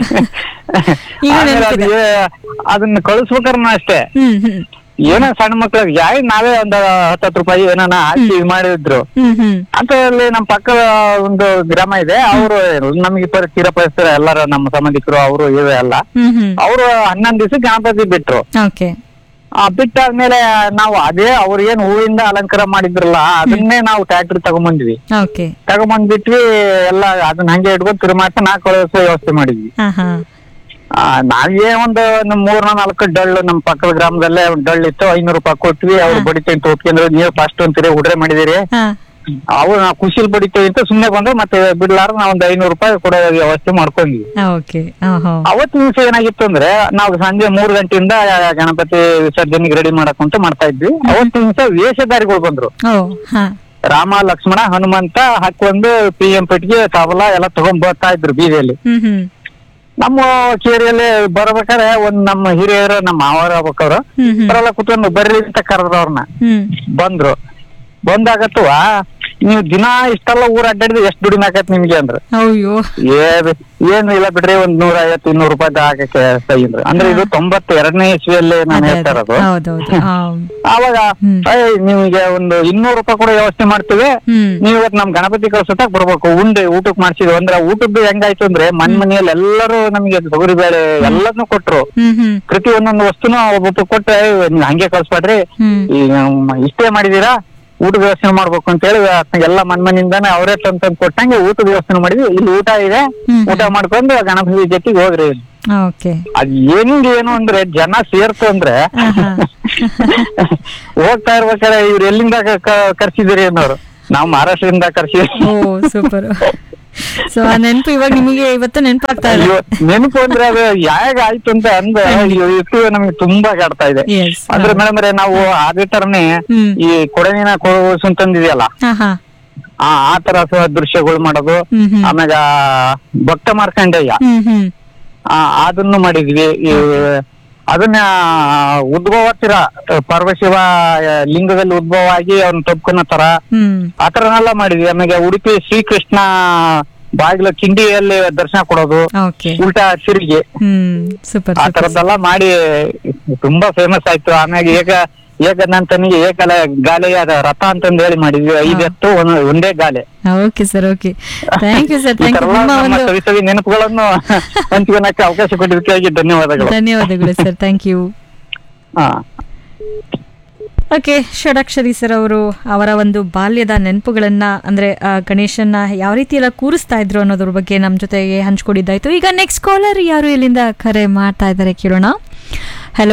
ಈಗ ಆಮೇಲೆ ಅದು ನೆನಪಿದೆ ಏ- ಅದನ್ನ ಕಳಿಸ್ಬೇಕಾರ್ನ ಅಷ್ಟೇ ಹ್ಮ್ ಹ್ಮ್ ಏನೋ ಸಣ್ಣ ಮಕ್ಳಿಗೆ ಯಾರು ನಾವೇ ಒಂದ್ ಹತ್ತತ್ತು ರೂಪಾಯಿ ಏನಾನ ಹಾಕಿ ಇದ್ ಮಾಡಿದ್ರು ಹ್ಮ್ ಹ್ಮ್ ಅಂತ ಅಲ್ಲಿ ನಮ್ಮ ಪಕ್ಕದ ಒಂದು ಗ್ರಾಮ ಇದೆ ಅವರು ನಮಗೆ ಪರಿ ಚಿರಪರಿಸ್ತಾರ ಎಲ್ಲರ ನಮ್ಮ ಸಂಬಂಧಿಕರು ಅವರು ಇವೆ ಎಲ್ಲ ಹ್ಮ್ ಹ್ಮ್ ಅವರು ಹನ್ನೊಂದ್ ದಿವಸ ಗಣಪತಿ ಬಿಟ್ರು ಓಕೆ ಆ ಬಿಟ್ಟಾದ್ಮೇಲೆ ನಾವು ಅದೇ ಅವ್ರು ಏನ್ ಹೂವಿಂದ ಅಲಂಕಾರ ಮಾಡಿದ್ರಲ್ಲ ಅದನ್ನೇ ನಾವು ಟ್ರ್ಯಾಕ್ಟರ್ ತಗೊಂಬಂದ್ವಿ ಓಕೆ ತಗೊಂಬಂದ್ಬಿಟ್ವಿ ಎಲ್ಲ ಅದನ್ನ ಹಂಗೆ ಇಟ್ಕೊಂಡು ತಿರುಮಾಸ ನಾ ಕಳಿಸೋ ವ್ಯವಸ್ಥೆ ಮಾಡಿದ್ವಿ ಹಾ ಹಾ ಆ, ನಾವೇ ಒಂದು ನಮ್ ಮೂರ್ ನಾಲ್ಕು ಡಳ್ಳು ನಮ್ ಪಕ್ಕದ ಗ್ರಾಮದಲ್ಲೇ ಒಂದ್ ಡಳ್ಳು ಇತ್ತು ಐನೂರು ರೂಪಾಯಿ ಕೊಟ್ವಿ ಅವ್ರು ಬಡಿತೀನಿ ತೋತ್ಕೊಂಡ್ರು ನೀವು ಫಸ್ಟ್ ಒಂದ್ಸರಿ ಉಡ್ರೆ ಮಾಡಿದಿರಿ ಹಾ ಅವ್ರು ನಾವು ಖುಷಿಲ್ ಬಡಿತೀವಿ ಅಂತ ಸುಮ್ನೆ ಬಂದ್ರೆ ಮತ್ತೆ ಬಿಡ್ಲಾರ ನಾವ್ ಒಂದ್ ಐನೂರು ರೂಪಾಯಿ ಕೊಡೋ ವ್ಯವಸ್ಥೆ ಮಾಡ್ಕೊಂಡ್ವಿ ಓಕೆ ಓಹೋ ಅವತ್ತು ದಿವಸ ಏನಾಗಿತ್ತು ಅಂದ್ರೆ ನಾವು ಸಂಜೆ ಮೂರ್ ಗಂಟೆಯಿಂದ ಗಣಪತಿ ವಿಸರ್ಜನೆಗೆ ರೆಡಿ ಮಾಡಕ್ಕಂತ ಮಾಡ್ತಾ ಇದ್ವಿ ಅವತ್ತು ದಿವಸ ವೇಷಧಾರಿಗಳು ಬಂದ್ರು ಓ ಹಾ ರಾಮ ಲಕ್ಷ್ಮಣ ಹನುಮಂತ ಹಾಕೊಂಡು ಪಿ ಎಂ ಪೆಟ್ಟಿಗೆ ತಬಲ ಎಲ್ಲ ತಗೊಂಡ್ ಬರ್ತಾ ಇದ್ರು ಬೀದಿಯಲ್ಲಿ ಹ್ಮ್ ಹ್ಮ್ ನಮ್ಮ ಕೇರಿಯಲ್ಲಿ ಬರ್ಬೇಕಾದ್ರೆ ಒಂದ್ ನಮ್ಮ ಹಿರಿಯರು ನಮ್ಮ ಮಾವರ ಆಗ್ಬೇಕವ್ರು ಹ್ಮ್ ಹ್ಮ್ ಅವರೆಲ್ಲ ಕುತ್ಕೊಂಡು ಬರ್ರಿ ಅಂತ ಕರೆದ್ರು ಅವ್ರನ್ನ ಹ್ಮ್ ಬಂದ್ರು ಬಂದಾಗತ್ತವ ನೀವು ದಿನ ಇಷ್ಟೆಲ್ಲ ಊರ್ ಅಡ್ಡಾಡಿದ್ರೆ ಎಷ್ಟು ದುಡಿಮೆ ಆಕತ್ ನಿಮ್ಗೆ ಅಂದ್ರು ಅಯ್ಯೋ ಏ- ಏನು ಇಲ್ಲ ಬಿಡ್ರಿ ಒಂದ್ ನೂರ ಐವತ್ತು ಇನ್ನೂರು ರೂಪಾಯಿ ಹಾಕಕ್ಕೆ ಸೈನ್ರು ಅಂದ್ರೆ ಇದು ತೊಂಬತ್ತ ಎರಡನೇ ಇಸ್ವಿಯಲ್ಲಿ ನಾನು ಅದೇ ಹೇಳ್ತಾ ಅದೇ ಇರೋದು ಹೌದೌದು ಆ, ಆವಾಗ ಹ್ಮ್. ಏಯ್ ನಿಮಗೆ ಒಂದು ಇನ್ನೂರು ರೂಪಾಯಿ ಕೂಡ ವ್ಯವಸ್ಥೆ ಮಾಡ್ತೀವಿ ಹ್ಮ್ ನೀವು ಇವತ್ತು ನಮ್ ಗಣಪತಿ ಕಳ್ಸೋಟಕ್ ಬರ್ಬೇಕು ಉಂಡೆ ಊಟಕ್ ಮಾಡ್ಸಿದ್ವಿ ಅಂದ್ರೆ ಊಟದ್ದು ಹೆಂಗಾಯ್ತು ಅಂದ್ರೆ ಮನ್ ಮನೆಯಲ್ಲಿ ಎಲ್ಲರೂ ನಮಗೆ ತೊಗರಿ ಬೇಳೆ ಎಲ್ಲದನ್ನು ಕೊಟ್ರು ಹ್ಮ್ ಹ್ಮ್ ಪ್ರತಿ ಒಂದೊಂದು ವಸ್ತುನು ಒಬ್ಬೊಬ್ಬ ಕೊಟ್ಟು ಏಯ್ ನೀವ್ ಹಂಗೆ ಕಳ್ಸ್ಬೇಡ್ರಿ ಹ್ಮ್ ಈಗ ಮ್- ಇಷ್ಟೇ ಮಾಡಿದೀರಾ ಊಟದ ವ್ಯವಸ್ಥೆ ಮಾಡ್ಬೇಕು ಅಂತ ಹೇಳಿ ಎಲ್ಲ ಮನ್ ಮನಿಂದಾನೆ ಅವರೇ ತಂದ್ ತಂದ್ ಕೊಟ್ಟಂಗೆ ಊಟದ ವ್ಯವಸ್ಥೆ ಮಾಡಿದ್ವಿ ಇಲ್ಲಿ ಊಟ ಇದೆ ಹ್ಮ್. ಊಟ ಮಾಡ್ಕೊಂಡು ಗಣಪತಿ ಜೊತೆಗೆ ಹೋಗ್ರಿ ಓಕೆ ಅದ್ ಹೆಂಗ್ ಏನು ಅಂದ್ರೆ ಜನ ಸೇರ್ತು ಅಂದ್ರೆ ಆಹಾ. ಹೋಗ್ತಾ ಇರ್ಬೇಕಾದ್ರೆ ಇವ್ರು ಎಲ್ಲಿಂದ ಕ- ಕ- ಕರ್ಸಿದಿರಿ ಅನ್ನೋರು ನಾವು ಮಹಾರಾಷ್ಟ್ರದಿಂದ ಕರ್ಸಿದ್ವಿ ಓ ಸೂಪರ್ ಸೊ ಆ ನೆನಪು ಇವಾಗ ನಿಮಗೆ ಇವತ್ತು ನೆನಪಾಗ್ತಾ ಇದೆ ಅಯ್ಯೋ, ನೆನಪು ಅಂದ್ರೆ ಅದು ಯಾವಾಗ ಆಯ್ತು ಅಂತ ಅಂದ ಇಟ್ಟು ನಮ್ಗೆ ತುಂಬಾ ಕಾಡ್ತಾ ಇದೆ Yes. ಅಂದ್ರೆ ಮೇಡಮ್ ನಾವು ಅದೇ ತರನೇ ಹ್ಮ್. ಈ ಕೊಡಗಿನ ಅಂತಂದಿದೆಯಲ್ಲ ಹಾ ಹಾ ಆ ಆ ತರ ಸ- ದೃಶ್ಯಗಳು ಮಾಡೋದು ಹ್ಮ್ ಹ್ಮ್. ಆಮ್ಯಾಗ ಭಕ್ತ ಮಾರ್ಕಂಡಯ್ಯ ಹ್ಮ್ ಹ್ಮ್ ಆ, ಅದನ್ನು ಮಾಡಿದ್ವಿ ಈ ಅದನ್ನ ಉದ್ಭವ ತೀರ ಪರಮಶಿವ ಆ, ಲಿಂಗದಲ್ಲಿ ಉದ್ಭವ ಆಗಿ ಅವ್ನ ತಪ್ಕೊನ ತರ ಹ್ಮ್ ಆ ತರನೆಲ್ಲ ಮಾಡಿದ್ವಿ ಆಮೇಲೆ ಉಡುಪಿ ಶ್ರೀಕೃಷ್ಣ ಬಾಗಿಲ ಕಿಂಡಿಯಲ್ಲಿ ದರ್ಶನ ಕೊಡೋದು ಓಕೆ ಉಲ್ಟಾ ತಿರುಗಿ ಹ್ಮ್ ಸೂಪರ್ ಆ ತರದ್ದೆಲ್ಲ ಮಾಡಿ ತುಂಬಾ ಫೇಮಸ್ ಆಯ್ತು ಆಮ್ಯಾಗ ಏಕ ಏಕದಂತನಿಗೆ ಏಕಲ ಗಾಲೆಯ ರಥ ಅಂತಂದು ಹೇಳಿ ಮಾಡಿದ್ವಿ ಐದು ಎತ್ತು ಒಂದ್- ಒಂದೇ ಗಾಲೆ okay sir okay thank you sir ಈ ಥ್ಯಾಂಕ್ ತರ ಯು ನಿಮ್ಮ ನಮ್ಮ ಒಂದು ಸವಿ ಸವಿ ನೆನಪುಗಳನ್ನು ಹಂಚ್ಕೊಳಕ್ಕೆ ಅವಕಾಶ ಕೊಟ್ಟಿದ್ದಕ್ಕಾಗಿ ಧನ್ಯವಾದಗಳು ಧನ್ಯವಾದಗಳು ಸರ್ ಥ್ಯಾಂಕ್ ಯು ಹಾ ಓಕೆ ಷಡಕ್ಷರಿ ಸರ್ ಅವರು ಅವರ ಒಂದು ಬಾಲ್ಯದ ನೆನಪುಗಳನ್ನ ಅಂದ್ರೆ ಆ, ಗಣೇಶನ್ನ ಯಾವ ರೀತಿ ಎಲ್ಲ ಕೂರಿಸ್ತಾ ಇದ್ರು ಅನ್ನೋದ್ರ ಬಗ್ಗೆ ನಮ್ಮ ಜೊತೆಗೆ ಹಂಚ್ಕೊಂಡಿದ್ದಾಯ್ತು ಈಗ ನೆಕ್ಸ್ಟ್ ಕಾಲರ್ ಯಾರು ಎಲ್ಲಿಂದ ಕರೆ ಮಾಡ್ತಾ ಇದ್ದಾರೆ ಕೇಳೋಣ ಹಲೋ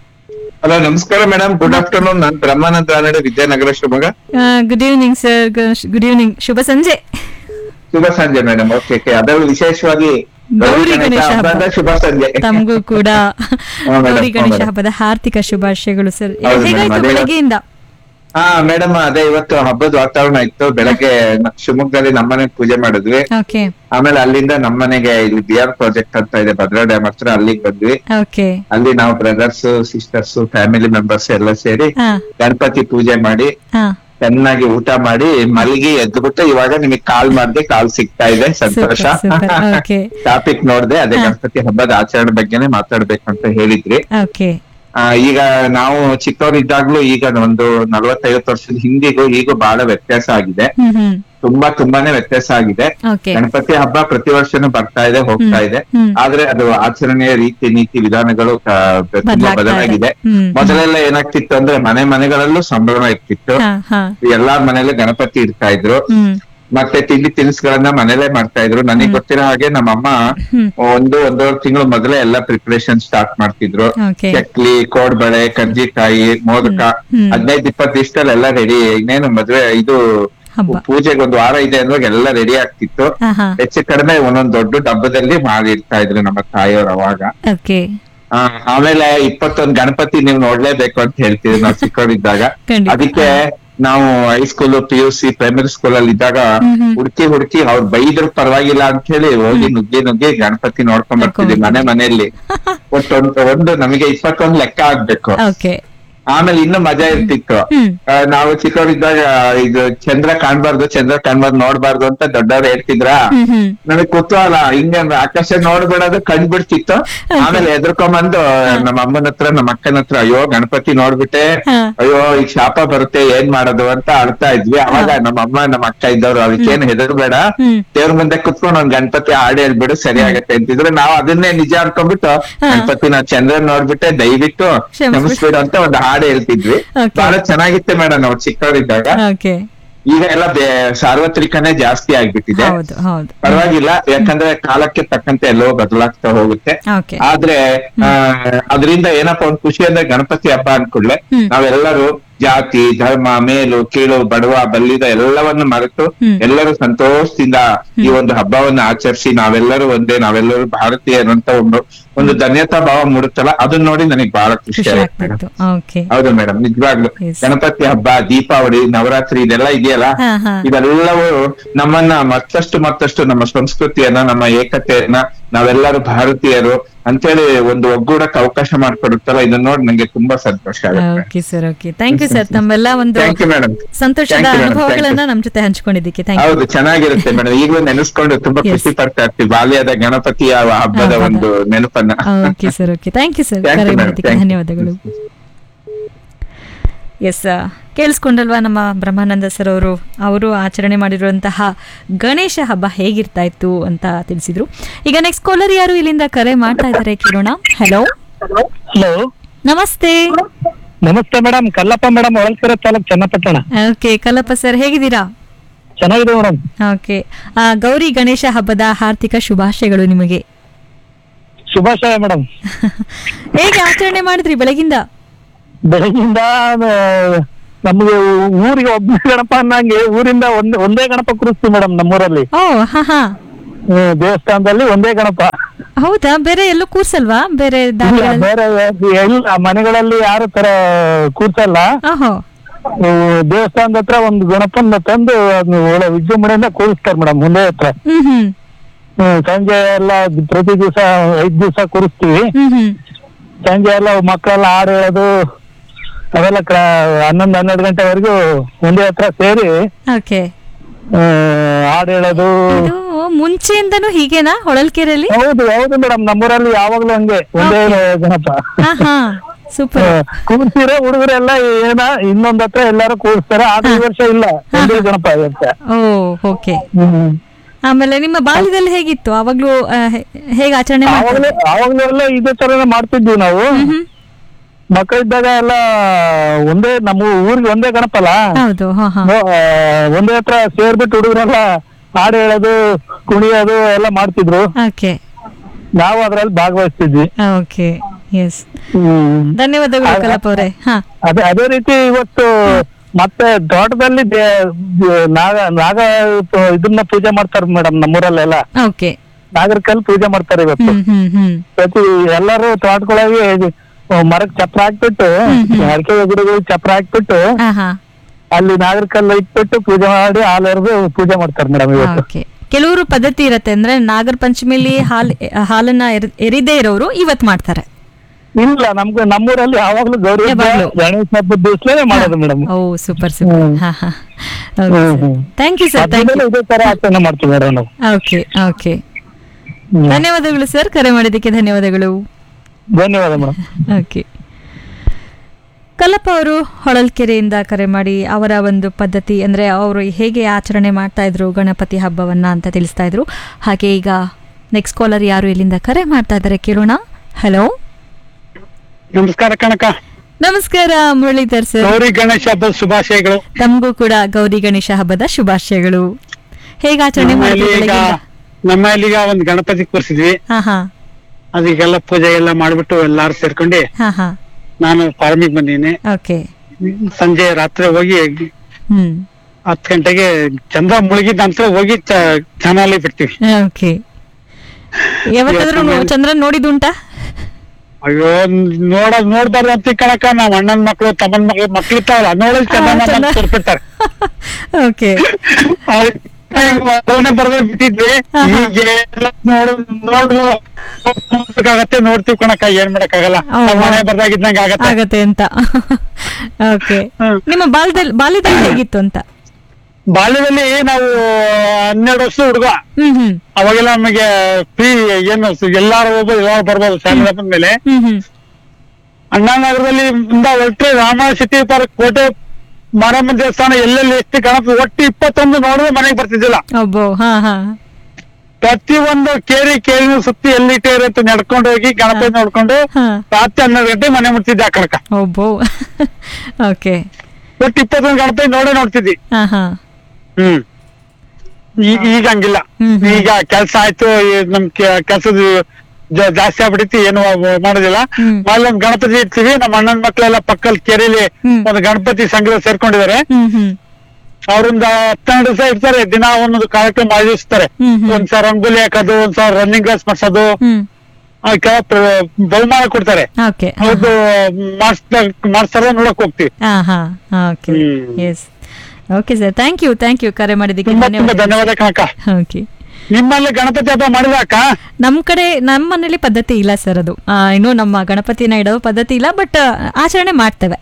ಹಲೋ ನಮಸ್ಕಾರ ಮೇಡಮ್ ಗುಡ್ ಆಫ್ಟರ್ನೂನ್ ನಾನ್ Brahmananda Ranade Vidyanagara Shivamogga good evening sir good evening ಶುಭ ಸಂಜೆ ಶುಭ ಸಂಜೆ ಮೇಡಮ್ ಓಕೆ ಓಕೆ ಅದರಲ್ಲೂ ವಿಶೇಷವಾಗಿ ಗೌರಿ ಗಣೇಶ ಹಬ್ಬ. ಹಬ್ಬದ ಶುಭ ಸಂಜೆ ತಮಗೂ ಕೂಡ ಹಾ, madam, ಗೌರಿ ಹಾ, ಗಣೇಶ madam. ಹಬ್ಬದ ಹಾರ್ದಿಕ ಶುಭಾಶಯಗಳು ಸರ್ ಹೌದು, madam, ಹೇಗಾಯ್ತು ಅದೇ ಬೆಳಗ್ಗೆಯಿಂದ ಹಾ ಮೇಡಮ್ ಅದೇ ಇವತ್ತು ಹಬ್ಬದ ವಾತಾವರಣ ಇತ್ತು ಬೆಳಗ್ಗೆ ನ- ಶಿವಮೊಗ್ಗದಲ್ಲಿ ನಮ್ಮನೆ ಪೂಜೆ ಮಾಡಿದ್ವಿ ಓಕೆ ಆಮೇಲೆ ಅಲ್ಲಿಂದ ನಮ್ಮನೆಗೆ ಇಲ್ಲಿ ಬಿ ಆರ್ ಪ್ರಾಜೆಕ್ಟ್ ಅಂತ ಇದೆ ಭದ್ರಾ ಡ್ಯಾಮ್ ಹತ್ರ ಅಲ್ಲಿಗೆ ಬಂದ್ವಿ ಓಕೆ ಅಲ್ಲಿ ನಾವು ಬ್ರದರ್ಸ್ ಸಿಸ್ಟರ್ಸ್ ಫ್ಯಾಮಿಲಿ ಮೆಂಬರ್ಸ್ ಎಲ್ಲ ಸೇರಿ ಹಾ ಗಣಪತಿ ಪೂಜೆ ಮಾಡಿ ಹಾ ಚೆನ್ನಾಗಿ ಊಟ ಮಾಡಿ ಮಲಗಿ ಎದ್ಬಿಟ್ಟು ಇವಾಗ ನಿಮಗೆ ಕಾಲ್ ಮಾಡ್ದೆ ಕಾಲ್ ಸಿಗ್ತಾ ಇದೆ ಸಂತೋಷ super, okay. ಟಾಪಿಕ್ ನೋಡ್ದೆ ಅದೇ ಹಾ. ಗಣಪತಿ ಹಬ್ಬದ ಆಚರಣೆ ಬಗ್ಗೆನೆ ಮಾತಾಡ್ಬೇಕು ಅಂತ ಹೇಳಿದ್ರಿ ಓಕೆ ಆ, ಈಗ ನಾವು ಚಿಕ್ಕವರಿದ್ದಾಗ್ಲೂ ಈಗ ಒಂದು ನಲವತ್ತೈವತ್ತು ವರ್ಷದ ಹಿಂದಿಗೂ ಈಗೂ ಬಹಳ ವ್ಯತ್ಯಾಸ ಆಗಿದೆ ಹ್ಮ್ ಹ್ಮ್ ತುಂಬಾ ತುಂಬಾನೇ ವ್ಯತ್ಯಾಸ ಆಗಿದೆ ಓಕೆ ಗಣಪತಿ ಹಬ್ಬ ಪ್ರತಿ ವರ್ಷನೂ ಬರ್ತಾ ಇದೆ ಹೋಗ್ತಾ ಹ್ಮ್, ಇದೆ ಹ್ಮ್. ಆದ್ರೆ ಅದು ಆಚರಣೆಯ ರೀತಿ ನೀತಿ ವಿಧಾನಗಳು ಆ, ತುಂಬಾ ಬದ್ಲಾಗ್ತಾ ಇದೆ. ಬದಲಾಗಿದೆ ಹ್ಮ್. ಮೊದಲೆಲ್ಲ ಏನಾಗ್ತಿತ್ತು ಅಂದ್ರೆ ಮನೆ ಮನೆಗಳಲ್ಲೂ ಸಂಭ್ರಮ ಇರ್ತಿತ್ತು ಹಾ ಹಾ ಎಲ್ಲಾರ ಮನೇಲಿ ಗಣಪತಿ ಇಡ್ತಾ ಇದ್ರು ಹ್ಮ್ ಮತ್ತೆ ತಿಂಡಿ ತಿನಿಸುಗಳನ್ನ ಮನೇಲೆ ಮಾಡ್ತಾ ಇದ್ರು ನನಗೆ ಗೊತ್ತಿರೋ ಹಾಗೆ ನಮ್ಮಮ್ಮ ಹ್ಮ್. ಒಂದು ಒಂದೂವರೆ ತಿಂಗಳು ಮೊದಲೇ ಎಲ್ಲ ಪ್ರಿಪರೇಷನ್ ಸ್ಟಾರ್ಟ್ ಮಾಡ್ತಿದ್ರು Okay. ಚಕ್ಲಿ ಕೋಡ್ಬಳೆ ಕರ್ಜಿಕಾಯಿ ಮೋದಕ ಹ್ಮ್. ಹದಿನೈದು ಇಪ್ಪತ್ತು ದಿವಸದಲ್ಲಿ ಎಲ್ಲ ರೆಡಿ ಇನ್ನೇನು ಮದ್ವೆ ಇದು ಹಬ್ಬ ಪೂಜೆಗೆ ಒಂದು ವಾರ ಇದೆ ಅನ್ನುವಾಗ ಎಲ್ಲ ರೆಡಿ ಆಗ್ತಿತ್ತು ಹಾ ಹಾ ಹೆಚ್ಚು ಕಡಿಮೆ ಒಂದೊಂದು ದೊಡ್ಡ ಡಬ್ಬದಲ್ಲಿ ಮಾಡಿರ್ತಾ ಇದ್ರು ನಮ್ಮ ತಾಯಿಯವರು ಅವಾಗ ಓಕೆ ಆ, ಆಮೇಲೆ ಇಪ್ಪತ್ತೊಂದು ಗಣಪತಿ ನೀವು ನೋಡ್ಲೇಬೇಕು ಅಂತ ಹೇಳ್ತೀವಿ ನಾವು ಚಿಕ್ಕವರಿದ್ದಾಗ ಖಂಡಿತ. ಅದಕ್ಕೆ ನಾವು high school P U C primary school ಅಲ್ಲಿ ಇದ್ದಾಗ ಹ್ಮ್ ಹ್ಮ್. ಹುಡುಕಿ ಹುಡುಕಿ ಅವ್ರು ಬೈದ್ರು ಪರವಾಗಿಲ್ಲ ಅಂತ ಹೇಳಿ ಹೋಗಿ ನುಗ್ಗಿ ನುಗ್ಗಿ ಗಣಪತಿ ನೋಡ್ಕೊಂಡ್ ಬರ್ತಿದ್ವಿ ಮನೆ ಮನೆಯಲ್ಲಿ ಒಟ್ಟು ಒಂದು- ಒಂದು ನಮಗೆ ಇಪ್ಪತ್ತೊಂದು ಲೆಕ್ಕ ಆಗ್ಬೇಕು ಓಕೆ ಆಮೇಲೆ ಇನ್ನು ಮಜಾ ಇರ್ತಿತ್ತು ಹ್ಮ್ ಆ, ನಾವು ಚಿಕ್ಕವರಿದ್ದಾಗ ಇದು ಚಂದ್ರ ಕಾಣ್ಬಾರ್ದು ಚಂದ್ರ ಕಾಣ್ಬಾರ್ದು ನೋಡ್ಬಾರ್ದು ಅಂತ ದೊಡ್ಡವ್ರು ಹೇಳ್ತಿದ್ರ ಹ್ಮ್ ಹ್ಮ್ ನನಗ್ ಕುತೂಹಲ ಹಿಂಗೆ ಆಕಾಶ ನೋಡ್ಬಿಡೋದು ಕಂಡ್ಬಿಡ್ತಿತ್ತು ಆಮೇಲೆ ಎದ್ರಕೊಂಬಂದು ನಮ್ಮ ಅಮ್ಮನ ಹತ್ರ ನಮ್ಮ ಅಕ್ಕನ ಹತ್ರ ಅಯ್ಯೋ ಗಣಪತಿ ನೋಡ್ಬಿಟ್ಟೆ ಹಾ. ಅಯ್ಯೋ ಈಗ ಶಾಪ ಬರುತ್ತೆ ಏನ್ ಮಾಡೋದು ಅಂತ ಅಳ್ತಾ ಇದ್ವಿ ಅವಾಗ ನಮ್ಮ ಅಮ್ಮ ನಮ್ಮ ಅಕ್ಕ ಇದ್ದವ್ರು ಅದಕ್ಕೇನು ಹೆದರ್ಬೇಡ ಹ್ಮ್. ದೇವ್ರ ಮುಂದೆ ಕುತ್ಕೊಂಡು ಒಂದ್ ಗಣಪತಿ ಹಾಡು ಹೇಳ್ಬಿಡು ಸರಿ ಆಗತ್ತೆ ಅಂತಿದ್ರು ನಾವು ಅದನ್ನೇ ನಿಜ ಅನ್ಕೊಂಡ್ಬಿಟ್ಟು ಗಣಪತಿ ನಾವ್ ಚಂದ್ರನ್ ನೋಡ್ಬಿಟ್ಟೆ ದಯವಿಟ್ಟು ಕ್ಷಮಿಸ್ಬಿಡು. ಕ್ಷಮಿಸ್ಬಿಡು ಅಂತ ಒಂದು ಹಾಡು ಹೇಳ್ತಿದ್ವಿ Okay. ಬಹಳ ಚೆನ್ನಾಗಿತ್ತೆ ಮೇಡಮ್ ನಾವು ಚಿಕ್ಕವರಿದ್ದಾಗ ಓಕೆ ಈಗ ಎಲ್ಲ ಬೇ- ಸಾರ್ವತ್ರಿಕನೇ ಜಾಸ್ತಿ ಆಗ್ಬಿಟ್ಟಿದೆ ಹೌದು ಹೌದು ಪರವಾಗಿಲ್ಲ ಯಾಕಂದ್ರೆ ಕಾಲಕ್ಕೆ ತಕ್ಕಂತೆ ಎಲ್ಲೋ ಬದಲಾಗ್ತಾ ಹೋಗುತ್ತೆ ಓಕೆ ಆದ್ರೆ ಆ, ಅದರಿಂದ ಏನಪ್ಪಾ ಒಂದ್ ಖುಷಿ ಅಂದ್ರೆ ಗಣಪತಿ ಹಬ್ಬ ಅನ್ಕೊಳ್ಳೆ ಹ್ಮ್. ನಾವೆಲ್ಲರೂ ಜಾತಿ ಧರ್ಮ ಮೇಲು ಕೀಳು ಬಡವ ಬಲ್ಲಿದ ಎಲ್ಲವನ್ನು ಮರೆತು ಹ್ಮ್. ಎಲ್ಲರೂ ಸಂತೋಷದಿಂದ ಈ ಒಂದು ಹಬ್ಬವನ್ನು ಆಚರಿಸಿ ನಾವೆಲ್ಲರೂ ಒಂದೇ ನಾವೆಲ್ಲರೂ ಭಾರತೀಯರು ಅಂತ ಒಂದು ಒಂದು ಧನ್ಯತಾ ಭಾವ ಮೂಡುತ್ತಲ್ಲ ಅದನ್ನ ನೋಡಿ ನನಗೆ ಬಹಳ ಖುಷಿ ಖುಷಿ ಆಯ್ತು ಮೇಡಮ್ ಆಗ್ತಿತ್ತು ಓಕೆ ಹೌದು ಮೇಡಮ್ ನಿಜವಾಗ್ಲು Yes. ಗಣಪತಿ ಹಬ್ಬ ದೀಪಾವಳಿ ನವರಾತ್ರಿ ಇದೆಲ್ಲ ಇದೆಯಲ್ಲ ಹಾ ಹಾ ಇವೆಲ್ಲವೂ ನಮ್ಮನ್ನ ಮತ್ತಷ್ಟು ಮತ್ತಷ್ಟು ನಮ್ಮ ಸಂಸ್ಕೃತಿಯನ್ನ ನಮ್ಮ ಏಕತೆಯನ್ನ ನಾವೆಲ್ಲರೂ ಭಾರತೀಯರು ಅಂತೇಳಿ ಒಂದು ಒಗ್ಗೂಡಕ್ಕೆ ಅವಕಾಶ ಮಾಡ್ಕೊಡುತ್ತಲ್ಲ ಇದನ್ನ ನೋಡಿ ನಂಗೆ ತುಂಬಾ ಸಂತೋಷ ಆಗುತ್ತೆ okay sir okay thank you sir ತಮ್ಮೆಲ್ಲ ಒಂದು ಥ್ಯಾಂಕ್ ಯು ಮೇಡಮ್ ಸಂತೋಷದ Thank you, madam. ಅನುಭವಗಳನ್ನ Thank you. ನಮ್ ಜೊತೆ ಹಂಚ್ಕೊಂಡಿದ್ದಕ್ಕೆ ಥ್ಯಾಂಕ್ ಯು ಹೌದು ಚೆನ್ನಾಗಿರುತ್ತೆ ಮೇಡಮ್ ಈಗಲೂ ನೆನೆಸ್ಕೊಂಡು ತುಂಬಾ Yes. ಖುಷಿ ಪಡ್ತಾ ಇರ್ತೀವಿ ಬಾಲ್ಯದ ಗಣಪತಿಯ ಹಬ್ಬದ ಹಬ್ಬದ. ಒಂದು ನೆನಪನ್ನ okay sir okay thank you sir Thank you, ಕರೆ madam. ಮಾಡಿದ್ದಕ್ಕೆ Thank you. ಧನ್ಯವಾದಗಳು ಎಸ್ ಕೇಳಿಸ್ಕೊಂಡಲ್ವಾ ನಮ್ಮ ಬ್ರಹ್ಮಾನಂದ ಸರ್ ಅವರು ಅವರು ಆಚರಣೆ ಮಾಡಿರುವಂತಹ ಗಣೇಶ ಹಬ್ಬ ಹೇಗಿರ್ತಾ ಇತ್ತು ಅಂತ ತಿಳಿಸಿದ್ರು ಈಗ ನೆಕ್ಸ್ಟ್ ಕಾಲರ್ ಯಾರು ಇಲ್ಲಿಂದ ಕರೆ ಮಾಡ್ತಾ ಇದ್ದಾರೆ ಕೇಳೋಣ ಹಲೋ ಹಲೋ ನಮಸ್ತೆ ನಮಸ್ತೆ madam Kallappa madam Holalkere taluk Channapatna okay Kallappa sir ಹೇಗಿದ್ದೀರಾ ಚೆನ್ನಾಗಿದೆ ಮೇಡಮ್ ಓಕೆ ಗೌರಿ ಗಣೇಶ ಹಬ್ಬದ ಹಾರ್ದಿಕ ಶುಭಾಶಯಗಳು ನಿಮಗೆ ಶುಭಾಶಯ ಮೇಡಮ್ ಹೇಗೆ ಆಚರಣೆ ಮಾಡಿದ್ರಿ ಬೆಳಗಿಂದ ಬೆಳಗಿಂದ ಆ, ನಮ್ಗೆ ಊರಿಗೆ ಒಬ್ಬನೇ ಗಣಪ ಅನ್ನಂಗೆ ಊರಿಂದ ಒಂದೇ ಒಂದೇ ಗಣಪ ಕೂರಿಸ್ತೀವಿ ಮೇಡಮ್ ನಮ್ಮೂರಲ್ಲಿ ಓ ಹಾ ಹಾ ಹ್ಮ್, ದೇವಸ್ಥಾನದಲ್ಲಿ ಒಂದೇ ಗಣಪ ಹೌದಾ ಬೇರೆ ಎಲ್ಲೂ ಕೂರ್ಸಲ್ವಾ ಬೇರೆ ಇಲ್ಲ, ದಾರಿಗಳಲ್ಲಿ ಬೇರೆ ಎಲ್ಲ ಮನೆಗಳಲ್ಲಿ ಯಾರು ತರ ಕೂರ್ಸಲ್ಲ ಓಹೋ ಹ್ಮ್, ದೇವಸ್ಥಾನದ ಹತ್ರ ಒಂದು ಗಣಪನ್ನ ತಂದು ಅದ್ನ ಒಳ್ಳೆ ವಿಜೃಂಭಣೆಯಿಂದ ಕೂರಿಸ್ತಾರೆ ಮೇಡಮ್ ಮುಂದೆ ಹತ್ರ ಹ್ಮ್ ಹ್ಮ್ ಹ್ಮ್, ಸಂಜೆ ಎಲ್ಲ ಪ್ರತಿ ದಿವಸ ಐದ್ ದಿವಸ ಕೂರಿಸ್ತೀವಿ ಹ್ಮ್ ಹ್ಮ್ ಸಂಜೆ ಎಲ್ಲ ಮಕ್ಕಳೆಲ್ಲ ಹಾಡು ಹೇಳೋದು ಅವೆಲ್ಲ ಕ- ಹನ್ನೊಂದು ಹನ್ನೆರಡು ಗಂಟೆವರೆಗೂ ಒಂದೇ ಹತ್ರ ಸೇರಿ ಓಕೆ ಆ, ಹಾಡು ಹೇಳೋದು ಇದು ಮುಂಚೆಯಿಂದನೂ ಹೀಗೇನಾ ಹೊಳಲ್ಕೆರೆಯಲ್ಲಿ ಹೌದು ಹೌದು ಮೇಡಮ್ ನಮ್ಮೂರಲ್ಲಿ ಯಾವಾಗ್ಲೂ ಹಂಗೆ ಒಂದೇ ಗಣಪ ಹಾ ಹಾ ಸೂಪರ್ ಕೂರ್ಸಿರೋ ಹುಡುಗರೆಲ್ಲ ಏನ ಇನ್ನೊಂದ್ ಹತ್ರ ಎಲ್ಲಾರು ಕೂರಿಸ್ತಾರೆ ಆದ್ರೆ ಈ ವರ್ಷ ಇಲ್ಲ ಒಂದೇ ಗಣಪ ಈ ವರ್ಷ ಓ ಓಕೆ ಹ್ಮ್ ಆಮೇಲೆ ನಿಮ್ಮ ಬಾಲ್ಯದಲ್ಲಿ ಹೇಗಿತ್ತು ಅವಾಗ್ಲೂ ಆ, ಹೇ- ಹೇಗೆ ಆಚರಣೆ ಆವಾಗ್ಲೂ ಮಾಡ್ತಾರೆ ಆವಾಗ್ಲೂ ಎಲ್ಲ ಇದೇ ತರನೇ ಮಾಡ್ತಿದ್ವಿ ನಾವು ಮಕ್ಕಳಿದ್ದಾಗ ಎಲ್ಲ ಒಂದೇ ನಮ್ಮ ಊರಿಗೆ ಒಂದೇ ಗಣಪ ಅಲ್ಲ ಹೌದು ಹಾ ಹಾ ನೋ- ಆ, ಒಂದೇ ಹತ್ರ ಸೇರ್ಬಿಟ್ಟು ಹುಡುಗರೆಲ್ಲ ಹಾಡು ಹೇಳೋದು ಕುಣಿಯೋದು ಎಲ್ಲ ಮಾಡ್ತಿದ್ರು ಓಕೆ ನಾವು ಅದ್ರಲ್ಲಿ ಭಾಗವಹಿಸ್ತಿದ್ವಿ ಓಕೆ ಎಸ್ ಹ್ಮ್ ಧನ್ಯವಾದಗಳು ಕಲಪ ಅವರೇ ಹಾ ಅದೇ ಅದೇ ರೀತಿ ಇವತ್ತು ಮತ್ತೆ ತೋಟದಲ್ಲಿ ದೇ- ದೇ- ನಾಗ ನಾಗ ಇದನ್ನ ಪೂಜೆ ಮಾಡ್ತಾರೆ ಮೇಡಮ್ ನಮ್ಮೂರಲ್ಲೆಲ್ಲ ಓಕೆ ನಾಗರ ಕಲ್ ಪೂಜೆ ಮಾಡ್ತಾರೆ ಇವತ್ತು ಹ್ಮ್ ಹ್ಮ್ ಹ್ಮ್ ಪ್ರತಿ ಎಲ್ಲರೂ ತೋಟದೊಳಗೆ ಮರಕ್ ಚಪ್ರ ಹಾಕ್ಬಿಟ್ಟು ಅಡಿಕೆ ಗಿಡಗಳಿಗೆ ಚಪ್ರ ಹಾಕ್ಬಿಟ್ಟು ಹಾ ಹಾ ಅಲ್ಲಿ ನಾಗರ ಕಲ್ಲು ಇಟ್ಬಿಟ್ಟು ಪೂಜೆ ಮಾಡಿ ಹಾಲು ಎರೆದು ಪೂಜೆ ಮಾಡ್ತಾರೆ ಮೇಡಮ್ ಇವತ್ತು ಓಕೆ ಕೆಲವರು ಪದ್ಧತಿ ಇರತ್ತೆ ಅಂದ್ರೆ ನಾಗರ ಪಂಚಮಿಲಿ ಹಾಲ್ ಹಾಲನ್ನ ಎರ್- ಎರಿದೇ ಇರೋರು ಇವತ್ ಮಾಡ್ತಾರೆ ಇಲ್ಲ ನಮ್ಗೆ ನಮ್ಮೂರಲ್ಲಿ ಯಾವಾಗ್ಲೂ ಗೌರಿ ಹಬ್ಬ, ಯಾವಾಗ್ಲೂ. ಗಣೇಶ ಹಬ್ಬದ ದಿವಸಲೇ ಮಾಡೋದು ಮೇಡಮ್ ಓ ಸೂಪರ್ ಸೂಪರ್ ಹಾ ಹಾ thank you sir thank you ಇದೇ ತರ ಆಚರಣೆ ಮಾಡ್ತೀವಿ ಮೇಡಮ್ ನಾವು ಓಕೆ ಓಕೆ ಧನ್ಯವಾದಗಳು ಸರ್ ಕರೆ ಮಾಡಿದ್ದಕ್ಕೆ ಧನ್ಯವಾದಗಳು ಧನ್ಯವಾದ ಮೇಡಮ್ ಓಕೆ ಕಲ್ಲಪ್ಪ ಅವರು ಹೊಳಲ್ಕೆರೆಯಿಂದ ಕರೆ ಮಾಡಿ ಅವರ ಒಂದು ಪದ್ಧತಿ ಅಂದರೆ ಅವರು ಹೇಗೆ ಆಚರಣೆ ಮಾಡ್ತಾ ಇದ್ರು ಗಣಪತಿ ಹಬ್ಬವನ್ನ ಅಂತ ತಿಳಿಸ್ತಾ ಇದ್ರು ಹಾಗೆ ಈಗ ನೆಕ್ಸ್ಟ್ ಕಾಲರ್ ಯಾರು ಇಲ್ಲಿಂದ ಕರೆ ಮಾಡ್ತಾ ಇದ್ದಾರೆ ಕೇಳೋಣ ಹಲೋ ನಮಸ್ಕಾರ ಕಣಕ ನಮಸ್ಕಾರ ಮುರಳೀಧರ್ ಸರ್ ಗೌರಿ ಗಣೇಶ ಹಬ್ಬದ ಶುಭಾಶಯಗಳು ತಮಗೂ ಕೂಡ ಗೌರಿ ಗಣೇಶ ಹಬ್ಬದ ಶುಭಾಶಯಗಳು ಹೇಗೆ ಆಚರಣೆ ನಮ್ಮಲ್ಲಿ ಮಾಡಿದ್ರಿ ಈಗ ಬೆಳಗ್ಗೆಯಿಂದ? ನಮ್ಮಲ್ಲಿ ಈಗ ಒಂದ್ ಗಣಪತಿ ಕೂರಿಸಿದ್ವಿ ಹಾ ಹಾ ಅದಕ್ಕೆಲ್ಲ ಪೂಜೆ ಎಲ್ಲ ಮಾಡ್ಬಿಟ್ಟು ಎಲ್ಲಾರು ಸೇರ್ಕೊಂಡು ಹಾ ಹಾ ನಾನು ಫಾರ್ಮಿಗೆ ಬಂದೀನಿ ಓಕೆ ಸಂಜೆ ರಾತ್ರಿ ಹೋಗಿ ಹ್ಮ್ ಹತ್ತು ಗಂಟೆಗೆ ಚಂದ್ರ ಮುಳುಗಿದ ನಂತರ ಹೋಗಿ ಚಾನಲ್ ಬಿಡ್ತೀವಿ ಓಕೆ ಯಾವತ್ತಾದ್ರೂ ನೋ- ಚಂದ್ರನ್ ನೋಡಿದುಂಟಾ ಅಯ್ಯೋ ನೋಡೋದ್ ನೋಡ್ಬಾರ್ದು ಅಂತ ಕಣಕ ನಾವ್ ಅಣ್ಣನ್ ಮಕ್ಳು ತಮ್ಮನ್ ಮಕ್ಳು ಮಕ್ಳು ಇರ್ತಾವಲ್ಲ ನೋಡೋದ್ ಚಂದ ಚಂದ. ತೋರ್ಬಿಡ್ತಾರೆ ಓಕೆ ಬರ್ದ ಬಿಟ್ಟಿದ್ವಿ ಈಗ ಎಲ್ಲ ನೋಡು ನೋಡ್ಬೇಕಾಗತ್ತೆ ನೋಡ್ತೀವಿ ಕಣಕ ಏನ್ ಮಾಡಕ್ಕಾಗಲ್ಲ ಹೌದಾ? ಮನೆ ಬರ್ದಾಗಿದ್ದಂಗ ಆಗತ್ತೆ ಆಗತ್ತೆ ಅಂತ ಓಕೆ ನಿಮ್ಮ ಬಾಲ್ಯದಲ್ಲಿ ಬಾಲ್ಯದಲ್ಲಿ ಹೇಗಿತ್ತು ಅಂತ ಬಾಲ್ಯದಲ್ಲಿ ನಾವು ಹನ್ನೆರಡು ವರ್ಷ ಹುಡುಗ ಹ್ಮ್ ಹ್ಮ್ ಅವಾಗೆಲ್ಲ ನಮಗೆ ಫ್ರೀ ಏನು ಎಲ್ಲಾರು ಹೋಗ್ಬೋದು ಎಲ್ಲಾರು ಬರ್ಬೋದು ಶಾಲೆ ಬಂದ ಮೇಲೆ ಹ್ಮ್ ಹ್ಮ್ ಅಣ್ಣಾನಗರದಲ್ಲಿ ಇಂದ ಹೊರಟ್ರೆ ರಾಮ ಸಿಟಿ ಪಾರ್ಕ್ ಕೋಟೆ ಮಾರಮ್ಮ ದೇವಸ್ಥಾನ ಎಲ್ಲೆಲ್ಲಿ ಎಷ್ಟು ಗಣಪ ಒಟ್ಟು ಇಪ್ಪತ್ತೊಂದು ನೋಡಿದ್ರೆ ಮನೆಗೆ ಬರ್ತಿದ್ದಿಲ್ಲ ಒಬ್ಬೋ ಹಾ ಹಾ ಪ್ರತಿ ಒಂದು ಕೇರಿ ಕೇರಿ ಸುತ್ತಿ ಎಲ್ಲಿ ಇರುತ್ತೆ ನಡ್ಕೊಂಡು ಹೋಗಿ ಗಣಪತಿ ನೋಡ್ಕೊಂಡು ರಾತ್ರಿ ಹನ್ನೆರಡು ಗಂಟೆ ಮನೆ ಮುಟ್ತಿದ್ದೆ ಆ ಕಣಕ ಒಬ್ಬೋ ಓಕೆ ಒಟ್ಟು ಇಪ್ಪತ್ತೊಂದು ಗಣಪತಿ ನೋಡೇ ನೋಡ್ತಿದ್ವಿ ಹಾ ಹಾ ಹ್ಮ್ ಈ- ಈಗ ಹಂಗಿಲ್ಲ ಈಗ ಕೆಲ್ಸ ಆಯ್ತು ಈ ನಮ್ ಕೆಲ್ಸದ ಜಾಸ್ತಿ ಆಗ್ಬಿಡೈತಿ ಏನು ಮಾಡೋದಿಲ್ಲ ಅಲ್ಲಿ ಒಂದ್ ಗಣಪತಿ ಇಡ್ತೀವಿ ನಮ್ಮ ಅಣ್ಣನ ಮಕ್ಳೆಲ್ಲ ಪಕ್ಕದಲ್ಲಿ ಕೆರೆಯಲ್ಲಿ ಒಂದು ಗಣಪತಿ ಸಂಘದ ಸೇರ್ಕೊಂಡಿದ್ದಾರೆ ಹ್ಮ್ ಹ್ಮ್ ಅವ್ರಿಂದ ಹತ್ತೆರಡು ದಿವಸ ಇರ್ತಾರೆ ದಿನ ಒಂದೊಂದು ಕಾರ್ಯಕ್ರಮ ಆಯೋಜಿಸ್ತಾರೆ ಒಂದ್ಸಲ ರಂಗೋಲಿ ಹಾಕೋದು ಒಂದ್ಸಲ ರನ್ನಿಂಗ್ ರೇಸ್ ಮಾಡ್ಸೋದು ಹ್ಮ್ ಅದಕ್ಕೆಲ್ಲ ಪ್ರ- ಬಹುಮಾನ ಕೊಡ್ತಾರೆ ಓಕೆ ಅವ್ರದ್ದು ಮಾಡಿಸ್ದ ಮಾಡಿಸ್ತಾರೆ ನೋಡಕ್ ಹೋಗ್ತೀವಿ ಹಾ ಹಾ okay yes okay sir thank you thank you ಕರೆ ಮಾಡಿದ್ದಕ್ಕೆ ತುಂಬಾ ತುಂಬಾ ಧನ್ಯವಾದ ಕಣಕ ಓಕೆ ನಿಮ್ಮಲ್ಲಿ ಗಣಪತಿ ಹಬ್ಬ ಮಾಡಿದಾಕ ನಮ್ ಕಡೆ ನಮ್ಮ ಮನೇಲಿ ಪದ್ಧತಿ ಇಲ್ಲ ಸರ್ ಅದು ಆ, ಇನ್ನು ನಮ್ಮ ಗಣಪತಿನ ಇಡೋ ಪದ್ಧತಿ ಇಲ್ಲ ಬಟ್ ಆಚರಣೆ ಮಾಡ್ತೇವೆ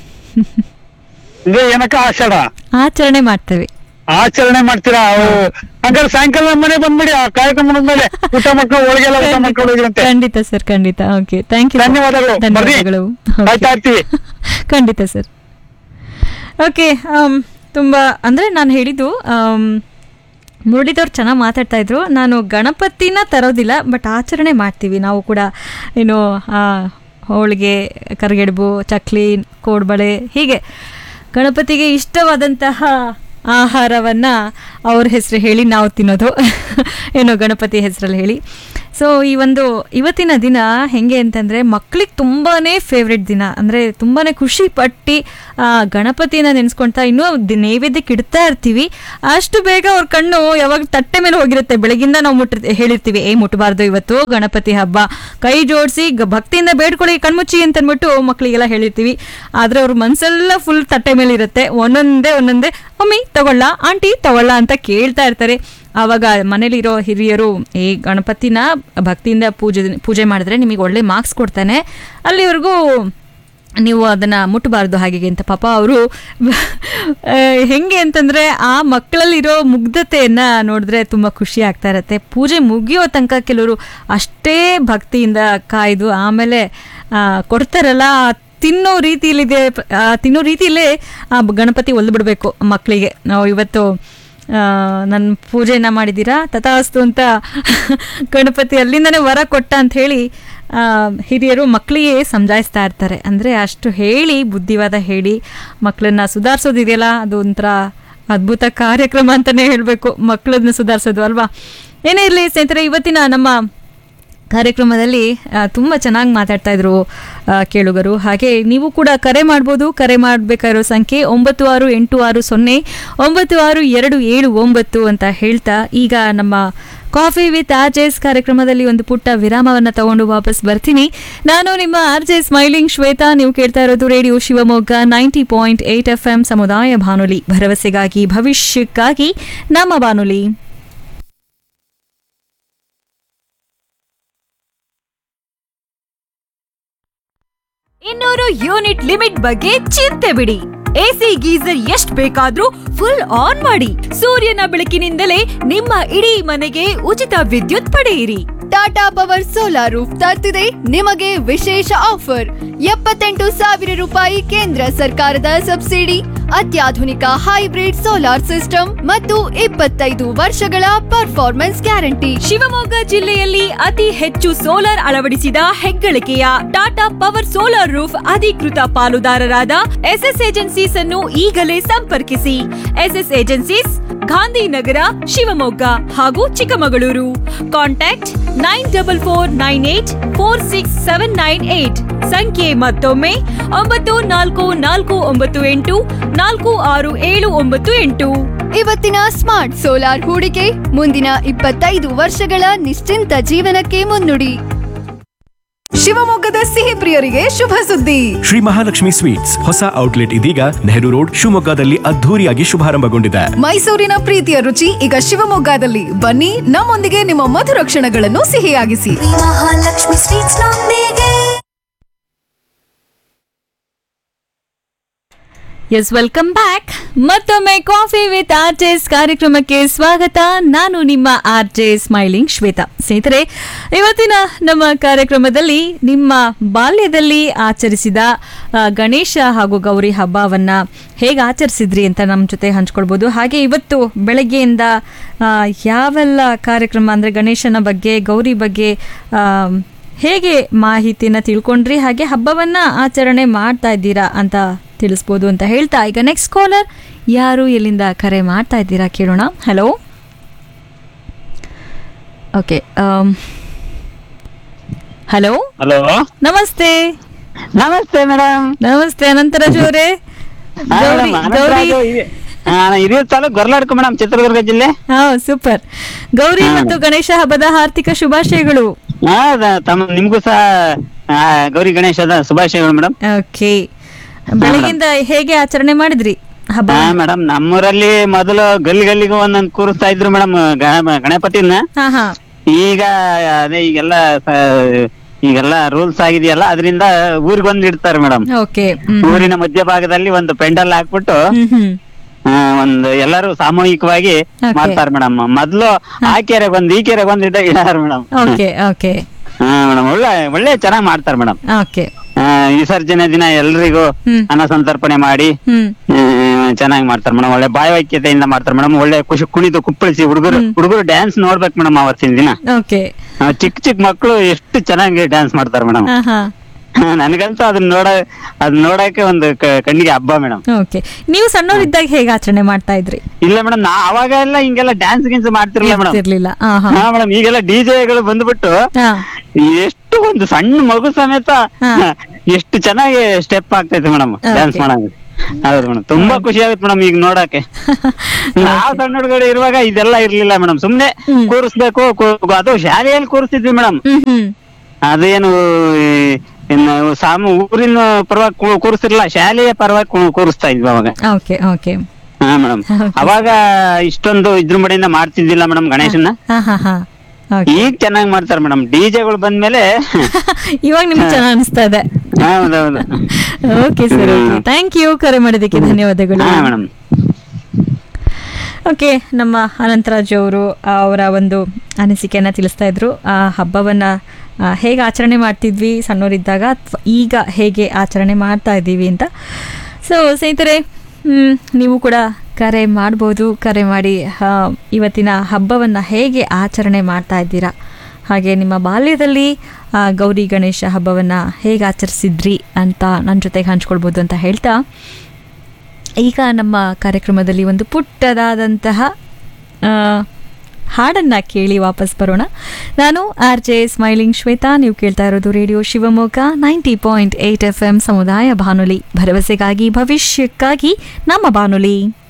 ಇದೇ ಏನಕ್ಕ ಆಷಾಢ ಆಚರಣೆ ಮಾಡ್ತೇವೆ ಆಚರಣೆ ಮಾಡ್ತೀರಾ ಅವು ಹಂಗಾರೆ ಸಾಯಂಕಾಲ ನಮ್ಮ ಮನೆ ಬಂದ್ಬಿಡಿ ಆ ಕಾರ್ಯಕ್ರಮ ಮುಗಿದ್ಮೇಲೆ ಊಟ ಮಾಡ್ಕೊಂಡು ಹೋಳಿಗೆಲ್ಲ ಊಟ ಮಾಡ್ಕೊಂಡು ಹೋಗಿರಂತೆ ಖಂಡಿತ ಸರ್ ಖಂಡಿತ ಓಕೆ ಥ್ಯಾಂಕ್ ಯು ಧನ್ಯವಾದಗಳು. ಬರ್ರಿ. ಧನ್ಯವಾದಗಳು ಕಾಯ್ತಾ ಇರ್ತೀವಿ. ಖಂಡಿತ ಸರ್ ಓಕೆ ತುಂಬಾ ಅಂದ್ರೆ ನಾನು ಹೇಳಿದ್ದು ಆಮ್, ಮುರಳಿದವ್ರು ಚೆನ್ನಾಗಿ ಮಾತಾಡ್ತಾ ಇದ್ರು ನಾನು ಗಣಪತಿನ ತರೋದಿಲ್ಲ ಬಟ್ ಆಚರಣೆ ಮಾಡ್ತೀವಿ ನಾವು ಕೂಡ ಏನು ಆ, ಹೋಳಿಗೆ ಕರಿಗೆಡುಬು ಚಕ್ಲಿ ಕೋಡ್ಬಳೆ ಹೀಗೆ ಗಣಪತಿಗೆ ಇಷ್ಟವಾದಂತಹ ಆಹಾರವನ್ನು ಅವ್ರ ಹೆಸರು ಹೇಳಿ ನಾವು ತಿನ್ನೋದು ಏನೋ ಗಣಪತಿ ಹೆಸರಲ್ಲಿ ಹೇಳಿ ಸೊ ಈ ಒಂದು ಇವತ್ತಿನ ದಿನ ಹೆಂಗೆ ಅಂತಂದರೆ ಮಕ್ಳಿಗೆ ತುಂಬಾ ಫೇವ್ರೆಟ್ ದಿನ ಅಂದರೆ ತುಂಬಾ ಖುಷಿ ಪಟ್ಟು ಆ, ಗಣಪತಿನ ನೆನೆಸ್ಕೊಳ್ತಾ ಇನ್ನೂ ದಿ- ನೈವೇದ್ಯಕ್ಕೆ ಇಡ್ತಾ ಇರ್ತೀವಿ ಅಷ್ಟು ಬೇಗ ಅವ್ರ ಕಣ್ಣು ಯಾವಾಗ ತಟ್ಟೆ ಮೇಲೆ ಹೋಗಿರುತ್ತೆ ಬೆಳಗಿಂದ ನಾವು ಮುಟ್ಟಿರ್ ಹೇಳಿರ್ತೀವಿ ಏ ಮುಟ್ಟಬಾರ್ದು ಇವತ್ತು ಗಣಪತಿ ಹಬ್ಬ ಕೈ ಜೋಡಿಸಿ ಭಕ್ತಿಯಿಂದ ಬೇಡ್ಕೊಳ್ಳಿ ಕಣ್ಮುಚ್ಚಿ ಅಂತ ಅಂದ್ಬಿಟ್ಟು ಮಕ್ಕಳಿಗೆಲ್ಲ ಹೇಳಿರ್ತೀವಿ ಆದರೆ ಅವ್ರ ಮನಸ್ಸೆಲ್ಲ ಫುಲ್ ತಟ್ಟೆ ಮೇಲೆ ಇರುತ್ತೆ ಒಂದೊಂದೇ ಒಂದೊಂದೇ ಮಮ್ಮಿ ತಗೊಳ್ಳ ಆಂಟಿ ತಗೊಳ್ಳ ಅಂತ ಕೇಳ್ತಾ ಇರ್ತಾರೆ ಆವಾಗ ಮನೇಲಿರೋ ಹಿರಿಯರು ಈ ಗಣಪತಿನ ಭಕ್ತಿಯಿಂದ ಪೂಜೆ ಪೂಜೆ ಮಾಡಿದ್ರೆ ನಿಮಗೆ ಒಳ್ಳೆ ಮಾರ್ಕ್ಸ್ ಕೊಡ್ತಾನೆ ಅಲ್ಲಿವರೆಗೂ ನೀವು ಅದನ್ನು ಮುಟ್ಟಬಾರ್ದು ಹಾಗೆ ಅಂತ ಪಾಪ ಅವರು ಹೆಂಗೆ ಅಂತಂದರೆ ಆ ಮಕ್ಕಳಲ್ಲಿರೋ ಮುಗ್ಧತೆಯನ್ನು ನೋಡಿದ್ರೆ ತುಂಬ ಖುಷಿ ಆಗ್ತಾ ಇರತ್ತೆ ಪೂಜೆ ಮುಗಿಯೋ ತನಕ ಕೆಲವರು ಅಷ್ಟೇ ಭಕ್ತಿಯಿಂದ ಕಾಯ್ದು ಆಮೇಲೆ ಆ, ಕೊಡ್ತಾರಲ್ಲ ಆ ತಿನ್ನೋ ರೀತಿಯಲ್ಲಿದೆ ಆ ತಿನ್ನೋ ರೀತಿಯಲ್ಲೇ ಆ ಗಣಪತಿ ಒಲ್ದು ಬಿಡಬೇಕು ಮಕ್ಕಳಿಗೆ ನಾವು ಇವತ್ತು ನನ್ನ ಪೂಜೆನ ಮಾಡಿದ್ದೀರಾ ತಥಾಸ್ತು ಅಂತ ಗಣಪತಿ ಅಲ್ಲಿಂದನೇ ವರ ಕೊಟ್ಟ ಅಂತ ಹೇಳಿ ಆ, ಹಿರಿಯರು ಮಕ್ಕಳಿಗೆ ಸಮಜಾಯಿಸ್ತಾ ಇರ್ತಾರೆ ಅಂದರೆ ಅಷ್ಟು ಹೇಳಿ ಬುದ್ಧಿವಾದ ಹೇಳಿ ಮಕ್ಕಳನ್ನ ಸುಧಾರಿಸೋದಿದೆಯಲ್ಲ ಅದು ಒಂಥರ ಅದ್ಭುತ ಕಾರ್ಯಕ್ರಮ ಅಂತಲೇ ಹೇಳಬೇಕು ಮಕ್ಕಳನ್ನ ಸುಧಾರಿಸೋದು ಅಲ್ವಾ ಏನೇ ಇರಲಿ ಸ್ನೇಹಿತರೆ ಇವತ್ತಿನ ನಮ್ಮ ಕಾರ್ಯಕ್ರಮದಲ್ಲಿ ಆ, ತುಂಬ ಚೆನ್ನಾಗಿ ಮಾತಾಡ್ತಾ ಇದ್ರು ಆ, ಕೇಳುಗರು ಹಾಗೆ ನೀವು ಕೂಡ ಕರೆ ಮಾಡ್ಬೋದು ಕರೆ ಮಾಡಬೇಕಾಗಿರೋ ಸಂಖ್ಯೆ ಒಂಬತ್ತು ಆರು ಎಂಟು ಆರು ಸೊನ್ನೆ ಒಂಬತ್ತು ಆರು ಎರಡು ಏಳು ಒಂಬತ್ತು ಅಂತ ಹೇಳ್ತಾ ಈಗ ನಮ್ಮ ಕಾಫಿ ವಿತ್ ಆರ್ಜೆಸ್ ಕಾರ್ಯಕ್ರಮದಲ್ಲಿ ಒಂದು ಪುಟ್ಟ ವಿರಾಮವನ್ನು ತಗೊಂಡು ವಾಪಸ್ ಬರ್ತೀನಿ ನಾನು ನಿಮ್ಮ ಆರ್ಜೆ ಸ್ಮೈಲಿಂಗ್ ಶ್ವೇತಾ ನೀವು ಕೇಳ್ತಾ ಇರೋದು radio Shivamogga ninety point eight F M ಸಮುದಾಯ ಬಾನುಲಿ ಭರವಸೆಗಾಗಿ ಭವಿಷ್ಯಕ್ಕಾಗಿ ನಮ್ಮ ಬಾನುಲಿ ಇನ್ನೂರು ಯೂನಿಟ್ ಲಿಮಿಟ್ ಬಗ್ಗೆ ಚಿಂತೆ ಬಿಡಿ ಎಸಿ ಗೀಸರ್ ಎಷ್ಟ್ ಬೇಕಾದ್ರೂ ಫುಲ್ ಆನ್ ಮಾಡಿ ಸೂರ್ಯನ ಬೆಳಕಿನಿಂದಲೇ ನಿಮ್ಮ ಇಡೀ ಮನೆಗೆ ಉಚಿತ ವಿದ್ಯುತ್ ಪಡೆಯಿರಿ ಟಾಟಾ ಪವರ್ ಸೋಲಾರ್ ರೂಫ್ ತರ್ತಿದೆ ನಿಮಗೆ ವಿಶೇಷ ಆಫರ್ ಎಪ್ಪತ್ತೆಂಟು ಸಾವಿರ ರೂಪಾಯಿ ಕೇಂದ್ರ ಸರ್ಕಾರದ ಸಬ್ಸಿಡಿ ಅತ್ಯಾಧುನಿಕ ಹೈಬ್ರಿಡ್ ಸೋಲಾರ್ ಸಿಸ್ಟಮ್ ಮತ್ತು ಇಪ್ಪತ್ತೈದು ವರ್ಷಗಳ ಪರ್ಫಾರ್ಮೆನ್ಸ್ ಗ್ಯಾರಂಟಿ ಶಿವಮೊಗ್ಗ ಜಿಲ್ಲೆಯಲ್ಲಿ ಅತಿ ಹೆಚ್ಚು ಸೋಲಾರ್ ಅಳವಡಿಸಿದ ಹೆಗ್ಗಳಿಕೆಯ ಟಾಟಾ ಪವರ್ ಸೋಲಾರ್ ರೂಫ್ ಅಧಿಕೃತ ಪಾಲುದಾರರಾದ ಎಸ್ಎಸ್ ಏಜೆನ್ಸೀಸ್ ಅನ್ನು ಈಗಲೇ ಸಂಪರ್ಕಿಸಿ ಎಸ್ಎಸ್ ಏಜೆನ್ಸೀಸ್ ಗಾಂಧಿನಗರ ಶಿವಮೊಗ್ಗ ಹಾಗೂ Chikkamagaluru contact nine double four nine eight four six seven nine eight ಸಂಖ್ಯೆ ಮತ್ತೊಮ್ಮೆ ಒಂಬತ್ತು ನಾಲ್ಕು ನಾಲ್ಕು ಒಂಬತ್ತು ಎಂಟು ನಾಲ್ಕು ಆರು ಏಳು ಒಂಬತ್ತು ಎಂಟು ಇವತ್ತಿನ ಸ್ಮಾರ್ಟ್ ಸೋಲಾರ್ ಹೂಡಿಕೆ ಮುಂದಿನ ಇಪ್ಪತ್ತೈದು ವರ್ಷಗಳ ನಿಶ್ಚಿಂತ ಜೀವನಕ್ಕೆ ಮುನ್ನುಡಿ ಶಿವಮೊಗ್ಗದ ಸಿಹಿ ಪ್ರಿಯರಿಗೆ ಶುಭ ಸುದ್ದಿ ಶ್ರೀ ಮಹಾಲಕ್ಷ್ಮಿ ಸ್ವೀಟ್ಸ್ ಹೊಸ ಔಟ್ಲೆಟ್ ಇದೀಗ ನೆಹರು ರೋಡ್ ಶಿವಮೊಗ್ಗದಲ್ಲಿ ಅದ್ಧೂರಿಯಾಗಿ ಶುಭಾರಂಭಗೊಂಡಿದೆ ಮೈಸೂರಿನ ಪ್ರೀತಿಯ ರುಚಿ ಈಗ ಶಿವಮೊಗ್ಗದಲ್ಲಿ ಬನ್ನಿ ನಮ್ಮೊಂದಿಗೆ ನಿಮ್ಮ ಮಧುರ ಕ್ಷಣಗಳನ್ನು ಸಿಹಿಯಾಗಿಸಿ ಮಹಾಲಕ್ಷ್ಮಿ ಸ್ವೀಟ್ಸ್ ನೊಂದಿಗೆ ಎಸ್ ವೆಲ್ಕಮ್ ಬ್ಯಾಕ್ ಮತ್ತೊಮ್ಮೆ ಕಾಫಿ ವಿತ್ ಆರ್ಜೆಸ್ ಕಾರ್ಯಕ್ರಮಕ್ಕೆ ಸ್ವಾಗತ ನಾನು ನಿಮ್ಮ ಆರ್ಜೆ ಸ್ಮೈಲಿಂಗ್ ಶ್ವೇತಾ ಸ್ನೇಹಿತರೆ ಇವತ್ತಿನ ನಮ್ಮ ಕಾರ್ಯಕ್ರಮದಲ್ಲಿ ನಿಮ್ಮ ಬಾಲ್ಯದಲ್ಲಿ ಆಚರಿಸಿದ ಆ, ಗಣೇಶ ಹಾಗೂ ಗೌರಿ ಹಬ್ಬವನ್ನ ಹೇಗೆ ಆಚರಿಸಿದ್ರಿ ಅಂತ ನಮ್ಮ ಜೊತೆ ಹಂಚ್ಕೊಳ್ಬೋದು ಹಾಗೆ ಇವತ್ತು ಬೆಳಗ್ಗೆಯಿಂದ ಆ, ಯಾವೆಲ್ಲ ಕಾರ್ಯಕ್ರಮ ಅಂದರೆ ಗಣೇಶನ ಬಗ್ಗೆ ಗೌರಿ ಬಗ್ಗೆ ಆ, ಹೇಗೆ ಮಾಹಿತಿನ ತಿಳ್ಕೊಂಡ್ರಿ ಹಾಗೆ ಹಬ್ಬವನ್ನ ಆಚರಣೆ ಮಾಡ್ತಾ ಇದ್ದೀರಾ ಅಂತ ತಿಳಿಸ್ಬೋದು ಅಂತ ಹೇಳ್ತಾ ಈಗ ನೆಕ್ಸ್ಟ್ ಕಾಲರ್ ಯಾರು ಎಲ್ಲಿಂದ ಕರೆ ಮಾಡ್ತಾ ಇದ್ದೀರಾ ಕೇಳೋಣ ಹಲೋ ಓಕೆ ಹಲೋ ಹಲೋ ನಮಸ್ತೆ ನಮಸ್ತೆ ಮೇಡಮ್ ನಮಸ್ತೆ ಅನಂತರಾಜ್ ಅವರೇ ಗೌರಿ ಗೌರಿ ಹಿರಿಯ ತಾಲೂಕು ಗೊರ್ಲಾಡ್ಕು ಮೇಡಮ್ ಚಿತ್ರದುರ್ಗ ಜಿಲ್ಲೆ ಹಾ ಸೂಪರ್ ಗೌರಿ ಮತ್ತು ಗಣೇಶ ಹಬ್ಬದ ಹಾರ್ದಿಕ ಶುಭಾಶಯಗಳು ಹಾ ದ- ತಮ್ಮ ನಿಮ್ಗೂ ಸಹ ಆ, ಗೌರಿ ಗಣೇಶದ ಶುಭಾಶಯಗಳು ಮೇಡಮ್ ಓಕೆ ಬೆಳಗಿಂದ ಹೇಗೆ ಆಚರಣೆ ಮಾಡಿದ್ರಿ ಹಬ್ಬ ಹಾ ಮೇಡಮ್ ನಮ್ಮೂರಲ್ಲಿ ಮೊದಲು ಗಲ್ಲಿ ಗಲ್ಲಿಗೂ ಒಂದೊಂದು ಕೂರಿಸ್ತಾ ಇದ್ರು ಮೇಡಮ್ ಗಣಪತಿನ ಹಾ ಹಾ ಈಗ ಅದೇ ಈಗೆಲ್ಲ ಸ- ಈಗೆಲ್ಲ ರೂಲ್ಸ್ ಆಗಿದೆಯಲ್ಲ ಅದರಿಂದ ಊರಿಗೆ ಒಂದ್ ಇಡ್ತಾರೆ ಮೇಡಮ್ ಓಕೆ ಊರಿನ ಮಧ್ಯಭಾಗದಲ್ಲಿ ಒಂದು ಪೆಂಡಲ್ ಹಾಕ್ಬಿಟ್ಟು ಹ್ಮ್ ಆ, ಒಂದು ಎಲ್ಲರೂ ಸಾಮೂಹಿಕವಾಗಿ ಮಾಡ್ತಾರೆ ಮೇಡಮ್ ಮೊದ್ಲು ಆ ಕೆರೆಗೆ ಒಂದ್ ಈ ಕೆರೆಗೆ ಒಂದ್ ಇಡ ಇಡಾರ ಮೇಡಮ್ ಓಕೆ ಓಕೆ ಹಾ ಮೇಡಮ್ ಒಳ್ಳೆ ಒಳ್ಳೆ ಚೆನ್ನಾಗ್ ಮಾಡ್ತಾರೆ ಮೇಡಮ್ ಓಕೆ ವಿಸರ್ಜನೆ ದಿನ ಎಲ್ರಿಗೂ ಅನ್ನ ಸಂತರ್ಪಣೆ ಮಾಡಿ ಹ್ಮ್ ಚೆನ್ನಾಗಿ ಮಾಡ್ತಾರೆ ಮೇಡಮ್ ಒಳ್ಳೆ ಬಾಯವೈಕ್ಯತೆಯಿಂದ ಮಾಡ್ತಾರೆ ಮೇಡಮ್ ಒಳ್ಳೆ ಖುಷಿ ಕುಣಿದು ಕುಪ್ಪಳಿಸಿ ಹುಡುಗರು ಹುಡುಗರು ಡ್ಯಾನ್ಸ್ ನೋಡ್ಬೇಕು ಮೇಡಮ್ ಅವತ್ತಿನ ದಿನ ಓಕೆ ಆ, ಚಿಕ್ಕ ಚಿಕ್ಕ ಮಕ್ಕಳು ಎಷ್ಟು ಚೆನ್ನಾಗಿ ಡ್ಯಾನ್ಸ್ ಮಾಡ್ತಾರೆ ಮೇಡಮ್ ಹಾ ಹಾ ನನಗಂತೂ ಅದನ್ನ ನೋಡ ಅದನ್ನ ನೋಡಕ್ಕೆ ಒಂದು ಕ- ಕಣ್ಣಿಗೆ ಹಬ್ಬ ಮೇಡಮ್ ಓಕೆ ನೀವು ಸಣ್ಣವರಿದ್ದಾಗ ಹೇಗೆ ಆಚರಣೆ ಮಾಡ್ತಾ ಇದ್ರಿ ಇಲ್ಲ ಮೇಡಮ್ ನಾ ಅವಾಗ ಎಲ್ಲ ಹಿಂಗೆಲ್ಲ ಡ್ಯಾನ್ಸ್ ಗಿನ್ಸ್ ಮಾಡ್ತಿರ್ಲಿಲ್ಲ ಮೇಡಮ್ ಇರ್ತಿರ್ಲಿಲ್ಲ ಆ, ಹಾ. ಹಾ ಮೇಡಮ್ ಈಗೆಲ್ಲ ಡಿಜೆಗಳು ಬಂದ್ಬಿಟ್ಟು ಹಾ. ಎಷ್ಟು ಒಂದು ಸಣ್ಣ ಮಗು ಸಮೇತ ಎಷ್ಟು ಚೆನ್ನಾಗಿ ಸ್ಟೆಪ್ ಆಗ್ತೈತೆ ಮೇಡಮ್ ಡ್ಯಾನ್ಸ್ ಮಾಡಂಗ ಹೌದು ಮೇಡಮ್ ತುಂಬಾ ಖುಷಿ ಆಗುತ್ತೆ ಮೇಡಮ್ ಈಗ ನೋಡಕ್ಕೆ ನಾವ್ ಸಣ್ಣ ಹುಡುಗರು ಇರುವಾಗ ಇದೆಲ್ಲ ಇರ್ಲಿಲ್ಲ ಮೇಡಮ್ ಸುಮ್ನೆ ಕೂರಿಸ್ಬೇಕು ಕೂ- ಅದು ಶಾಲೆಯಲ್ಲಿ ಕೂರಿಸ್ತಿದ್ವಿ ಮೇಡಮ್ ಅದೇನು ಈ, ಇನ್ನು ಸಾಮ ಊರಿನ ಪರವಾಗಿ ಕೂ- ಕೂರಿಸ್ತಿರ್ಲಿಲ್ಲ ಶಾಲೆಯ ಪರವಾಗಿ ಕೂ- ಕೂರಿಸ್ತಾ ಇದ್ವಿ ಅವಾಗ ಓಕೆ ಓಕೆ ಹಾ ಮೇಡಮ್ ಅವಾಗ ಇಷ್ಟೊಂದು ಇದ್ರ ಮಡೆಯಿಂದ ಮಾಡ್ತಿದ್ದಿಲ್ಲ ಮೇಡಮ್ ಗಣೇಶನ್ನ ಹಾ ಹಾ ಹಾ ಈಗ ಚೆನ್ನಾಗಿ ಮಾಡ್ತಾರೆ ಮೇಡಮ್ ಡಿಜೆಗಳು ಬಂದ್ಮೇಲೆ ಇವಾಗ ನಿಮ್ಗೆ ಚೆನ್ನಾಗಿ ಅನಿಸ್ತಾ ಇದೆ ಹೌದೌದು okay sir okay thank you ಕರೆ ಮಾಡಿದ್ದಕ್ಕೆ ಧನ್ಯವಾದಗಳು ಹಾ ಮೇಡಮ್ ಓಕೆ ನಮ್ಮ ಅನಂತರಾಜ್ ಅವರು ಅವರ ಒಂದು ಅನಿಸಿಕೆಯನ್ನು ತಿಳಿಸ್ತಾ ಇದ್ರು ಆ ಹಬ್ಬವನ್ನು ಹೇಗೆ ಆಚರಣೆ ಮಾಡ್ತಿದ್ವಿ ಸಣ್ಣವರಿದ್ದಾಗ ಅಥವಾ ಈಗ ಹೇಗೆ ಆಚರಣೆ ಮಾಡ್ತಾ ಇದ್ದೀವಿ ಅಂತ ಸೊ ಸ್ನೇಹಿತರೆ ಮ್, ನೀವು ಕೂಡ ಕರೆ ಮಾಡ್ಬೋದು ಕರೆ ಮಾಡಿ ಆ, ಇವತ್ತಿನ ಹಬ್ಬವನ್ನು ಹೇಗೆ ಆಚರಣೆ ಮಾಡ್ತಾ ಇದ್ದೀರಾ ಹಾಗೆ ನಿಮ್ಮ ಬಾಲ್ಯದಲ್ಲಿ ಆ, ಗೌರಿ ಗಣೇಶ ಹಬ್ಬವನ್ನು ಹೇಗೆ ಆಚರಿಸಿದ್ರಿ ಅಂತ ನನ್ನ ಜೊತೆಗೆ ಹಂಚ್ಕೊಳ್ಬೋದು ಅಂತ ಹೇಳ್ತಾ ಈಗ ನಮ್ಮ ಕಾರ್ಯಕ್ರಮದಲ್ಲಿ ಒಂದು ಪುಟ್ಟದಾದಂತಹ ಆ, ಹಾಡನ್ನ ಕೇಳಿ ವಾಪಸ್ ಬರೋಣ ನಾನು ಆರ್ ಜೆ ಸ್ಮೈಲಿಂಗ್ ಶ್ವೇತಾ ನೀವು ಕೇಳ್ತಾ ಇರೋದು radio Shivamogga ninety point eight F M ಸಮುದಾಯ ಬಾನುಲಿ ಭರವಸೆಗಾಗಿ ಭವಿಷ್ಯಕ್ಕಾಗಿ ನಮ್ಮ ಬಾನುಲಿ